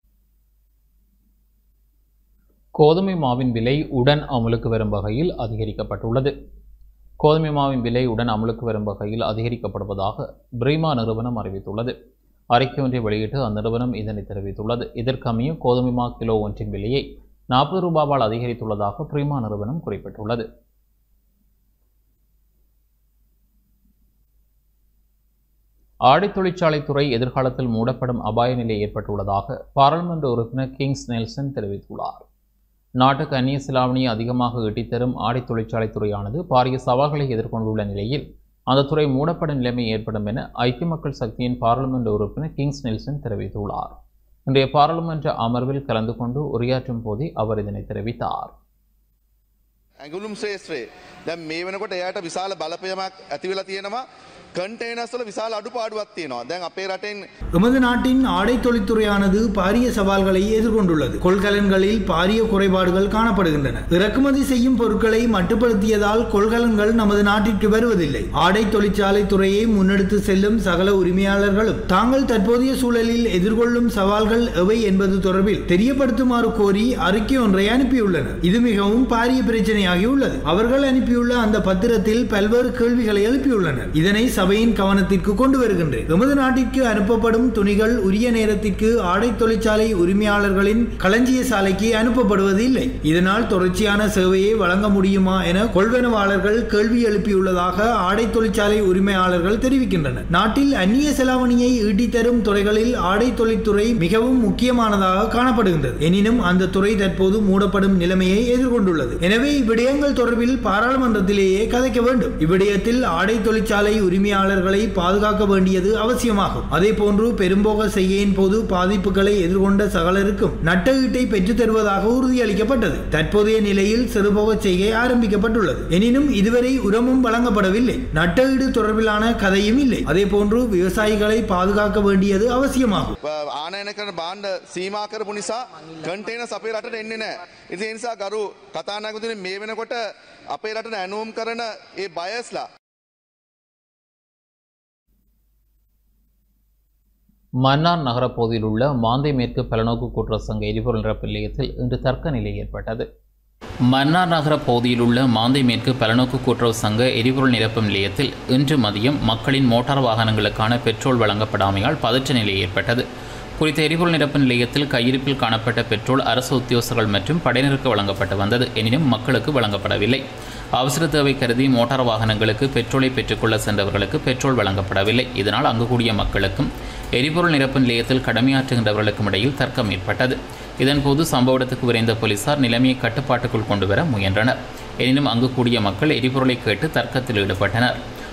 கோதுமை மாவின் விலை உடன் அமலுக்கு வரும் வகையில் அதிகரிக்கப்பட்டுள்ளது கோதுமை மாவின் விலை உடன் அமலுக்கு வரும் வகையில் அதிகரிக்கப்படுவதாக பிரீமா நிறுவனம் அறிவித்துள்ளது அறிக்கை ஒன்றை வெளியிட்டு அந்நிறுவனம் இதனை தெரிவித்துள்ளது இதற்கமைய கோதுமை மா கிலோ ஒன்றின் விலையை நாற்பது ரூபாவால் அதிகரித்துள்ளதாக பிரீமா நிறுவனம் குறிப்பிட்டுள்ளது ஆடைத் தொழிற்சாலைத்துறை எதிர்காலத்தில் மூடப்படும் அபாய நிலை ஏற்பட்டுள்ளதாக பாராளுமன்ற உறுப்பினர் கிங்ஸ் நெல்சன் தெரிவித்துள்ளார் நாட்டுக்கு அந்நிய செலாவணியை அதிகமாக ஈட்டித்தரும் ஆடைத் தொழிற்சாலைத்துறையானது பாரிய சவால்களை எதிர்கொண்டுள்ள நிலையில் அந்த துறை மூடப்படும் நிலைமை ஏற்படும் என ஐக்கிய மக்கள் சக்தியின் பாராளுமன்ற உறுப்பினர் கிங்ஸ் நெல்சன் தெரிவித்துள்ளார் இன்றைய பாராளுமன்ற அமர்வில் கலந்து கொண்டு உரையாற்றும் போதே அவர் இதனை தெரிவித்தார் ඇගුළුම් ශේත්‍රයේ දැන් මේ වෙනකොට එයාට විශාල බලපයමක් ඇතිවෙලා තියෙනවා කන්ටේනස්වල විශාල අඩුපාඩුවක් තියෙනවා දැන් අපේ රටෙන් எமது நாட்டின் ஆடை தொழில்துறையானது பாரிய சவால்களை எதிர்கொண்டுள்ளது கொள்கலன்களில் பாரிய குறைபாடுகள் காணப்படுகின்றன இறக்குமதி செய்யும் பொருட்களை மட்டுப்படுத்தியதால் கொள்கலன்கள் நமது நாட்டிற்கு வருவதில்லை ஆடை தொழிற்சாலை துறையை முன்னெடுத்து செல்லும் சகல உரிமையாளர்களும் தாங்கள் தற்போதைய சூழலில் எதிர்கொள்ளும் சவால்கள் எவை என்பது தொடர்பில் தெரியப்படுத்துமாறு கோரி அறிக்கை ஒன்றை அனுப்பியுள்ளனர் இது மிகவும் பாரிய பிரச்சனையாகியுள்ளது அவர்கள் அனுப்பியுள்ள அந்த பத்திரத்தில் பல்வேறு கேள்விகளை எழுப்பியுள்ளனர் இதனை சபையின் கவனத்திற்கு கொண்டு வருகின்றேன் எமது நாட்டிற்கு அனுப்பப்படும் துணிகள் உரிய நேரத்திற்கு ஆடை தொழிற்சாலை உரிமையாளர்களின் களஞ்சிய சாலைக்கு அனுப்பப்படுவது இல்லை இதனால் தொடர்ச்சியான சேவையை வழங்க முடியுமா என கொள்வனவாளர்கள் கேள்வி எழுப்பியுள்ளதாக ஆடை தொழிற்சாலை உரிமையாளர்கள் தெரிவிக்கின்றனர் நாட்டில் அந்நிய செலாவணியை ஈட்டித்தரும் துறைகளில் ஆடை தொழில்துறை மிகவும் முக்கியமானதாக காணப்படுகின்றது எனினும் அந்த துறை தற்போது மூடப்படும் நிலைமையை எதிர்கொண்டுள்ளது எனவே இவ்விடயங்கள் தொடர்பில் பாராளுமன்றத்திலேயே கதைக்க வேண்டும் இவ்விடயத்தில் ஆடை தொழிற்சாலை உரிமையாளர்களை பாதுகாக்க வேண்டியது அவசியமாகும் அதே போன்று பெரும்போக செய்கையின் போது பாதிப்புகளை எதிர்கொண்ட சகலருக்கும் நட்ட ஈட்டை பெற்றுத் தருவதாக உறுதியளிக்கப்பட்டது தற்போதைய நிலையில் சிறுபோக செய்கை ஆரம்பிக்கப்பட்டுள்ளது எனினும் இதுவரை உரமும் வழங்கப்படவில்லை நட்ட ஈடு தொடர்பிலான கதையும் இல்லை அதே போன்று விவசாயிகளை பாதுகாக்க வேண்டியது அவசியமாகும் ආනයන කරන බාණ්ඩ සීමා කරපු නිසා කන්ටේන අපේ රටට එන්නේ නෑ. ඉතින් ඒ නිසා ගරු කතානායකතුනි මේ වෙනකොට අපේ රටට ඇනුවම් කරන ඒ බයස්ලා மன்னார் நகர பகுதியில் உள்ள மாந்தை மேற்கு பலநோக்கு கூட்டுறவு சங்க எரிபொருள் நிரப்பு நிலையத்தில் இன்று தர்க்க நிலை ஏற்பட்டது மன்னார் நகர பகுதியில் உள்ள மாந்தை மேற்கு பலநோக்கு கூட்டுறவு சங்க எரிபொருள் நிரப்பும் நிலையத்தில் இன்று மதியம் மக்களின் மோட்டார் வாகனங்களுக்கான பெட்ரோல் வழங்கப்படாமையால் பதற்ற நிலை ஏற்பட்டது குறித்த எரிபொருள் நிரப்பு நிலையத்தில் கையிருப்பில் காணப்பட்ட பெட்ரோல் அரசு உத்தியோகஸ்தர்கள் மற்றும் படையினருக்கு வழங்கப்பட்டு வந்தது எனினும் மக்களுக்கு வழங்கப்படவில்லை அவசர தேவை கருதி மோட்டார் வாகனங்களுக்கு பெட்ரோலை பெற்றுக்கொள்ள சென்றவர்களுக்கு பெட்ரோல் வழங்கப்படவில்லை இதனால் அங்கு கூடிய மக்களுக்கும் எரிபொருள் நிரப்பு நிலையத்தில் கடமையாற்றுகின்றவர்களுக்கும் இடையில் தர்க்கம் ஏற்பட்டது இதன்போது சம்பவ இடத்துக்கு விரைந்த போலீசார் நிலைமையை கட்டுப்பாட்டுக்குள் கொண்டு வர முயன்றனர் எனினும் அங்கு கூடிய மக்கள் எரிபொருளை கேட்டு தர்க்கத்தில் ஈடுபட்டனர்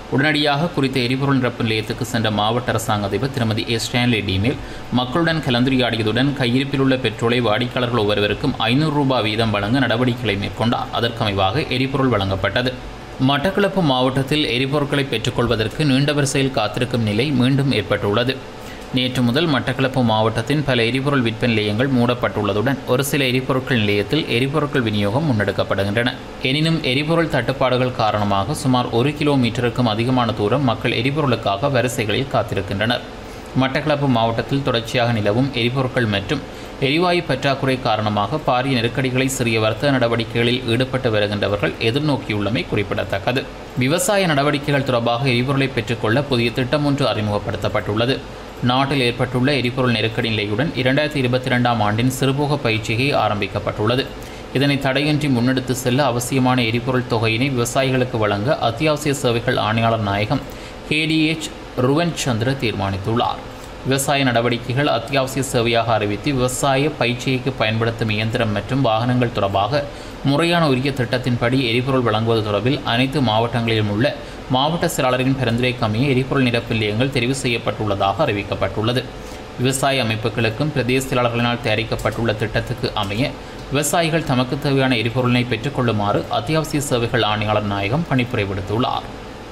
உடனடியாக குறித்த எரிபொருள் நிரப்பு நிலையத்துக்கு சென்ற மாவட்ட அரசாங்க அதிபர் திருமதி ஏ ஸ்டான்லி டிமேல் மக்களுடன் கலந்துரையாடியதுடன் கையிருப்பில் உள்ள பெட்ரோலை வாடிக்கையாளர்கள் ஒவ்வொருவருக்கும் ஐநூறு ரூபாய் வீதம் வழங்க நடவடிக்கைகளை மேற்கொண்டார் அதற்கமைவாக எரிபொருள் வழங்கப்பட்டது மட்டக்களப்பு மாவட்டத்தில் எரிபொருட்களை பெற்றுக்கொள்வதற்கு நீண்ட வரிசையில் காத்திருக்கும் நிலை மீண்டும் ஏற்பட்டுள்ளது நேற்று முதல் மட்டக்களப்பு மாவட்டத்தின் பல எரிபொருள் விற்பனை நிலையங்கள் மூடப்பட்டுள்ளதுடன் ஒரு சில எரிபொருட்கள் நிலையத்தில் எரிபொருட்கள் விநியோகம் முன்னெடுக்கப்படுகின்றன எனினும் எரிபொருள் தட்டுப்பாடுகள் காரணமாக சுமார் ஒரு கிலோமீட்டருக்கும் அதிகமான தூரம் மக்கள் எரிபொருளுக்காக வரிசைகளில் காத்திருக்கின்றனர் மட்டக்களப்பு மாவட்டத்தில் தொடர்ச்சியாக நிலவும் எரிபொருட்கள் மற்றும் எரிவாயு பற்றாக்குறை காரணமாக பாரிய நெருக்கடிகளை சிறிய வர்த்தக நடவடிக்கைகளில் ஈடுபட்டு வருகின்றவர்கள் எதிர்நோக்கியுள்ளமை குறிப்பிடத்தக்கது விவசாய நடவடிக்கைகள் தொடர்பாக எரிபொருளை பெற்றுக்கொள்ள புதிய திட்டம் ஒன்று அறிமுகப்படுத்தப்பட்டுள்ளது நாட்டில் ஏற்பட்டுள்ள எரிபொருள் நெருக்கடி நிலையுடன் இரண்டாயிரத்தி இருபத்தி ரெண்டாம் ஆண்டின் சிறுபோக பயிற்சிகை ஆரம்பிக்கப்பட்டுள்ளது இதனை தடையின்றி முன்னெடுத்து செல்ல அவசியமான எரிபொருள் தொகையினை விவசாயிகளுக்கு வழங்க அத்தியாவசிய சேவைகள் ஆணையாளர் நாயகம் கேடிஎச் ருவன் சந்திர தீர்மானித்துள்ளார் விவசாய நடவடிக்கைகள் அத்தியாவசிய சேவையாக அறிவித்து விவசாய பயிற்சிக்கு பயன்படுத்தும் இயந்திரம் மற்றும் வாகனங்கள் தொடர்பாக முறையான உரிய திட்டத்தின்படி எரிபொருள் வழங்குவது தொடர்பில் அனைத்து மாவட்டங்களிலும் உள்ள மாவட்ட செயலாளரின் பரிந்துரைக்கு அமைய எரிபொருள் நிரப்பு நிலையங்கள் தெரிவு செய்யப்பட்டுள்ளதாக அறிவிக்கப்பட்டுள்ளது விவசாய அமைப்புகளுக்கும் பிரதேச செயலாளர்களினால் தயாரிக்கப்பட்டுள்ள திட்டத்துக்கு அமைய விவசாயிகள் தமக்கு தேவையான எரிபொருளினை பெற்றுக்கொள்ளுமாறு அத்தியாவசிய சேவைகள் ஆணையாளர் நாயகம் பணிப்புரை விடுத்துள்ளார்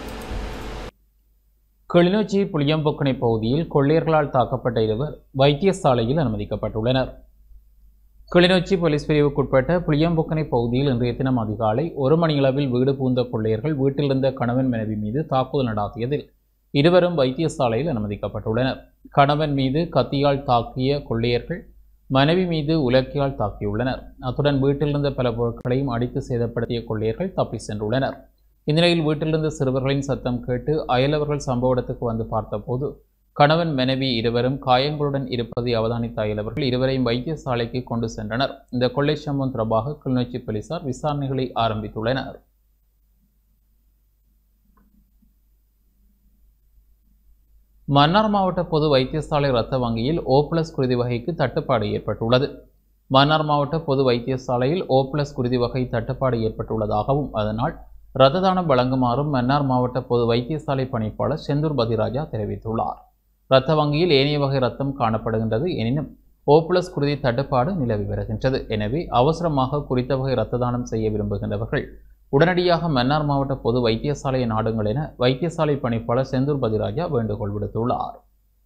கிளிநொச்சி புளியம்பொக்கனை பகுதியில் கொள்ளையர்களால் தாக்கப்பட்ட இருவர் வைத்தியசாலையில் அனுமதிக்கப்பட்டுள்ளனர் கிளிநொச்சி போலீஸ் பிரிவுக்குட்பட்ட புளியம்பொக்கனை பகுதியில் இன்றைய தினம் அதிகாலை ஒரு மணியளவில் வீடு பூந்த கொள்ளையர்கள் வீட்டிலிருந்த கணவன் மனைவி மீது தாக்குதல் நடாத்தியதில் இருவரும் வைத்தியசாலையில் அனுமதிக்கப்பட்டுள்ளனர் கணவன் மீது கத்தியால் தாக்கிய கொள்ளையர்கள் மனைவி மீது உலக்கியால் தாக்கியுள்ளனர் அத்துடன் வீட்டிலிருந்த பல பொருட்களையும் அடித்து சேதப்படுத்திய கொள்ளையர்கள் தப்பி சென்றுள்ளனர் இந்நிலையில் வீட்டிலிருந்த சிறுவர்களின் சத்தம் கேட்டு அயலவர்கள் சம்பவ இடத்துக்கு வந்து பார்த்தபோது கணவன் மனைவி இருவரும் காயங்களுடன் இருப்பதை அவதானித்த அயலவர்கள் இருவரையும் வைத்தியசாலைக்கு கொண்டு சென்றனர் இந்த கொள்ளை சம்பவம் தொடர்பாக கிளிநொச்சி போலீசார் விசாரணைகளை ஆரம்பித்துள்ளனர் மன்னார் மாவட்ட பொது வைத்தியசாலை இரத்த வங்கியில் ஓ பிளஸ் குருதி வகைக்கு தட்டுப்பாடு ஏற்பட்டுள்ளது மன்னார் மாவட்ட பொது வைத்தியசாலையில் ஓ பிளஸ் குருதி வகை தட்டுப்பாடு ஏற்பட்டுள்ளதாகவும் அதனால் இரத்த தானம் வழங்குமாறும் மன்னார் மாவட்ட பொது வைத்தியசாலை பணிப்பாளர் செந்தூர் பதிராஜா தெரிவித்துள்ளார் இரத்த வங்கியில் ஏனைய வகை ரத்தம் காணப்படுகின்றது எனினும் ஓ பிளஸ் குருதி தட்டுப்பாடு நிலவி வருகின்றது எனவே அவசரமாக குறித்த வகை இரத்த தானம் செய்ய விரும்புகின்றவர்கள் உடனடியாக மன்னார் மாவட்ட பொது வைத்தியசாலையை நாடுங்கள் என வைத்தியசாலை பணிப்பாளர் செந்தூர் பதிராஜா வேண்டுகோள் விடுத்துள்ளார்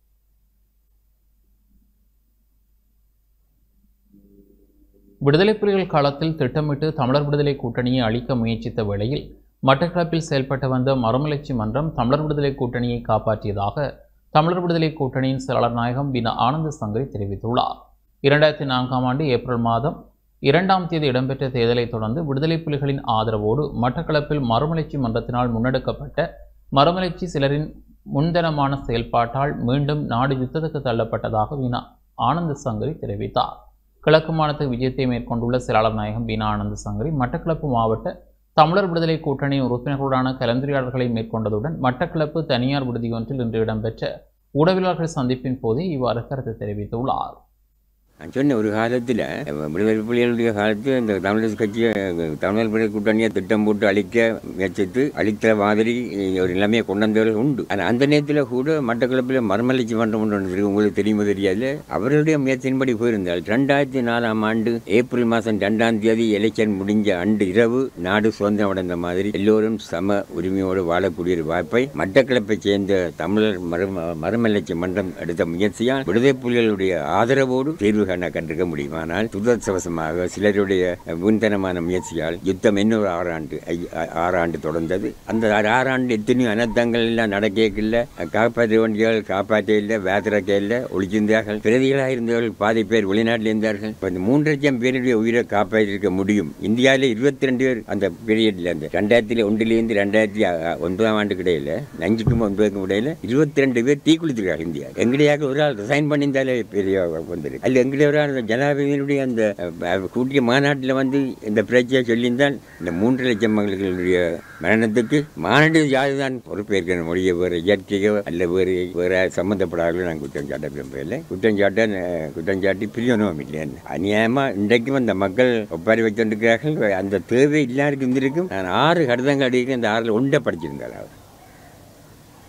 விடுதலை புலிகள் காலத்தில் திட்டமிட்டு தமிழர் விடுதலை கூட்டணியை அழிக்க முயற்சித்த வேளையில் மட்டக்களப்பில் செயல்பட்டு வந்த மறுமலர்ச்சி மன்றம் தமிழர் விடுதலை கூட்டணியை காப்பாற்றியதாக தமிழர் விடுதலை கூட்டணியின் செயலாளர் நாயகம் பின ஆனந்த சங்கரி தெரிவித்துள்ளார் இரண்டாயிரத்தி நான்காம் ஆண்டு ஏப்ரல் மாதம் இரண்டாம் தேதி இடம்பெற்ற தேர்தலை தொடர்ந்து விடுதலை புலிகளின் ஆதரவோடு மட்டக்களப்பில் மறுமலர்ச்சி மன்றத்தினால் முன்னெடுக்கப்பட்ட மறுமலர்ச்சி சிலரின் முன்தனமான செயல்பாட்டால் மீண்டும் நாடு யுத்தத்துக்கு தள்ளப்பட்டதாக வீணா ஆனந்த சங்கரி தெரிவித்தார் கிழக்கு மாநிலத்து விஜயத்தை மேற்கொண்டுள்ள செயலாளர் நாயகம் பீனா ஆனந்த சங்கரி மட்டக்களப்பு மாவட்ட தமிழர் விடுதலை கூட்டணி உறுப்பினர்களுடான கலந்துரையாடல்களை மேற்கொண்டதுடன் மட்டக்களப்பு தனியார் விடுதியொன்றில் இன்று இடம்பெற்ற ஊடகவியலாளர்கள் சந்திப்பின் போதே இவ்வாறு கருத்து தெரிவித்துள்ளார் நான் சொன்னேன் ஒரு காலத்தில் விடுதலை புலிகளுடைய காலத்தில் இந்த தமிழர் கட்சியை தமிழர் விடுதலை கூட்டணியை திட்டம் போட்டு அழிக்க முயற்சித்து அழித்த மாதிரி ஒரு நிலைமையை கொண்டு வந்தவர்கள் உண்டு ஆனால் அந்த நேரத்தில் கூட மட்டக்களப்பில் மறுமலர்ச்சி மன்றம் ஒன்று இருந்தது உங்களுக்கு தெரியுமோ தெரியாது அவர்களுடைய முயற்சியின்படி போயிருந்தால் ரெண்டாயிரத்தி நாலாம் ஆண்டு ஏப்ரல் மாதம் ரெண்டாம் தேதி எலெக்ஷன் முடிஞ்ச அன்று இரவு நாடு சுதந்திரம் அடைந்த மாதிரி எல்லோரும் சம உரிமையோடு வாழக்கூடிய ஒரு வாய்ப்பை மட்டக்களப்பை சேர்ந்த தமிழர் மறு மறுமலர்ச்சி மன்றம் எடுத்த முயற்சியால் விடுதலை புலிகளுடைய ஆதரவோடு தீர்வு காண கண்டிருக்க முடியும் ஆனால் துரதிருஷ்டவசமாக சிலருடைய விண்தனமான முயற்சியால் யுத்தம் இன்னொரு ஆறாண்டு ஐ- ஆறாண்டு தொடர்ந்தது அந்த ஆறாண்டு எத்தனையோ அனர்த்தங்கள் எல்லாம் நடக்கல காப்பாற்ற வேண்டியவர்கள் காப்பாற்ற இல்லை வேதரக்க இல்லை ஒளிச்சிருந்தார்கள் பிரதிகளாக இருந்தவர்கள் பாதி பேர் வெளிநாட்டில் இருந்தார்கள் இப்ப இந்த மூன்று லட்சம் பேருடைய உயிரை காப்பாற்றிருக்க முடியும் இந்தியாவில் இருபத்தி ரெண்டு பேர் அந்த பீரியட்ல அந்த ரெண்டாயிரத்தி ஒன்றிலிருந்து ரெண்டாயிரத்தி ஒன்பதாம் ஆண்டு கிடையில அஞ்சுக்கும் ஒன்பதுக்கும் இடையில இருபத்தி ரெண்டு பேர் தீக்குளித்திருக்காங்க இந்தியா எங்கடையாக ஒரு ஆள் ரிசைன் பண்ணியிருந்தாலே பெரிய வந்திருக்கு அல்ல எங்கடைய ஒரு ஆள் ஜனாதிபதியினுடைய அந்த அஹ், கூட்டிய மாநாட்டில் வந்து இந்த பிரச்சனையை சொல்லியிருந்தால் இந்த மூன்று லட்சம் மக்களுடைய மரணத்துக்கு மாநாடு யாருதான் பொறுப்பேற்கணும் மொழியை வேறு இயற்கையோ அல்ல வேறு வேற சம்மந்தப்படாதவர்கள் நான் குற்றம் சாட்ட விரும்பவில்லை குற்றம் சாட்ட அஹ், குற்றம் சாட்டி பிரியோனமும் இல்லை அநியாயமா இன்றைக்கும் அந்த மக்கள் ஒப்பாரி வைத்திருக்கிறார்கள் அந்த தேவை எல்லாருக்கும் இருந்திருக்கும் நான் ஆறு கடிதங்கள் அடிக்க அந்த ஆறில் ஒன்றை படிச்சிருந்தாள் அவர்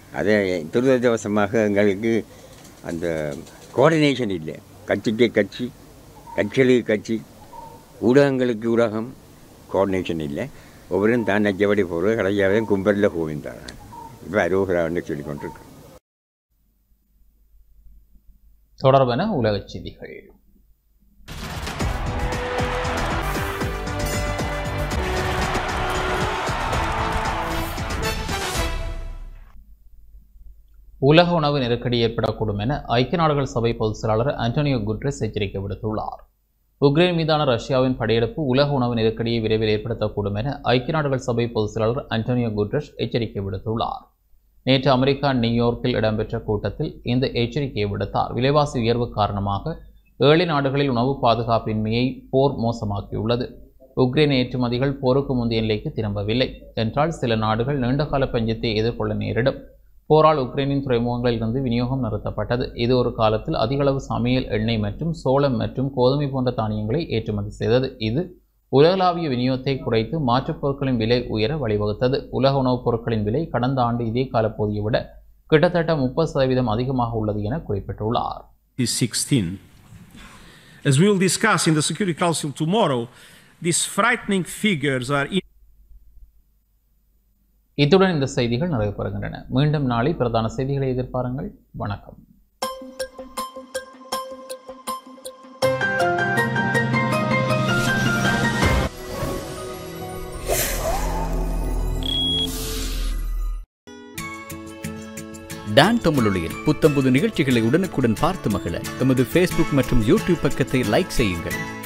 அதை துரதிருஷ்டவசமாக எங்களுக்கு அந்த கோஆர்டினேஷன் இல்லை கட்சிக்கு கட்சி கட்சிகளுக்கு கட்சி ஊடகங்களுக்கு ஊடகம் கோஆர்டினேஷன் இல்லை ஒவ்வொருவரும் தான் நச்சபடி போகிறது கடைசியாக கும்பரில் கோவிந்தார் இப்போ அரோகரான்னு சொல்லி கொண்டிருக்கு தொடர்பான உலகச் செய்திகள் உலக உணவு நெருக்கடி ஏற்படக்கூடும் என ஐக்கிய நாடுகள் சபை பொதுச் செயலாளர் ஆண்டோனியோ குட்ரெஸ் எச்சரிக்கை விடுத்துள்ளார் உக்ரைன் மீதான ரஷ்யாவின் படையெடுப்பு உலக உணவு நெருக்கடியை விரைவில் ஏற்படுத்தக்கூடும் என ஐக்கிய நாடுகள் சபை பொதுச் செயலாளர் ஆண்டோனியோ குட்ரெஸ் எச்சரிக்கை விடுத்துள்ளார் நேற்று அமெரிக்கா நியூயார்க்கில் இடம்பெற்ற கூட்டத்தில் இந்த எச்சரிக்கையை விடுத்தார் விலைவாசி உயர்வு காரணமாக ஏழை நாடுகளில் உணவு பாதுகாப்பின்மையை போர் மோசமாக்கியுள்ளது உக்ரைன் ஏற்றுமதிகள் போருக்கு முந்தைய நிலைக்கு திரும்பவில்லை என்றால் சில நாடுகள் நீண்டகால பஞ்சத்தை எதிர்கொள்ள நேரிடும் போரால் உக்ரைனின் துறைமுகங்களில் இருந்து விநியோகம் நிறுத்தப்பட்டது இது ஒரு காலத்தில் அதிகளவு சமையல் எண்ணெய் மற்றும் சோளம் மற்றும் கோதுமை போன்ற தானியங்களை ஏற்றுமதி செய்தது இது உலகளாவிய விநியோகத்தை குறைத்து மாற்றுப் பொருட்களின் விலை உயர வழிவகுத்தது உலக உணவுப் பொருட்களின் விலை கடந்த ஆண்டு இதே காலப்பகுதியை விட கிட்டத்தட்ட முப்பது சதவீதம் அதிகமாக உள்ளது என குறிப்பிட்டுள்ளார் is 16. As we will discuss in the Security Council tomorrow, these frightening figures are இத்துடன் இந்த செய்திகள் நிறைவு பெறுகின்றன மீண்டும் நாளை பிரதான செய்திகளை எதிர்பாருங்கள் வணக்கம் டான் தமிழொலியில் புத்தம்புது நிகழ்ச்சிகளை உடனுக்குடன் பார்த்து மகிழ எமது ஃபேஸ்புக் மற்றும் யூடியூப் பக்கத்தை லைக் செய்யுங்கள்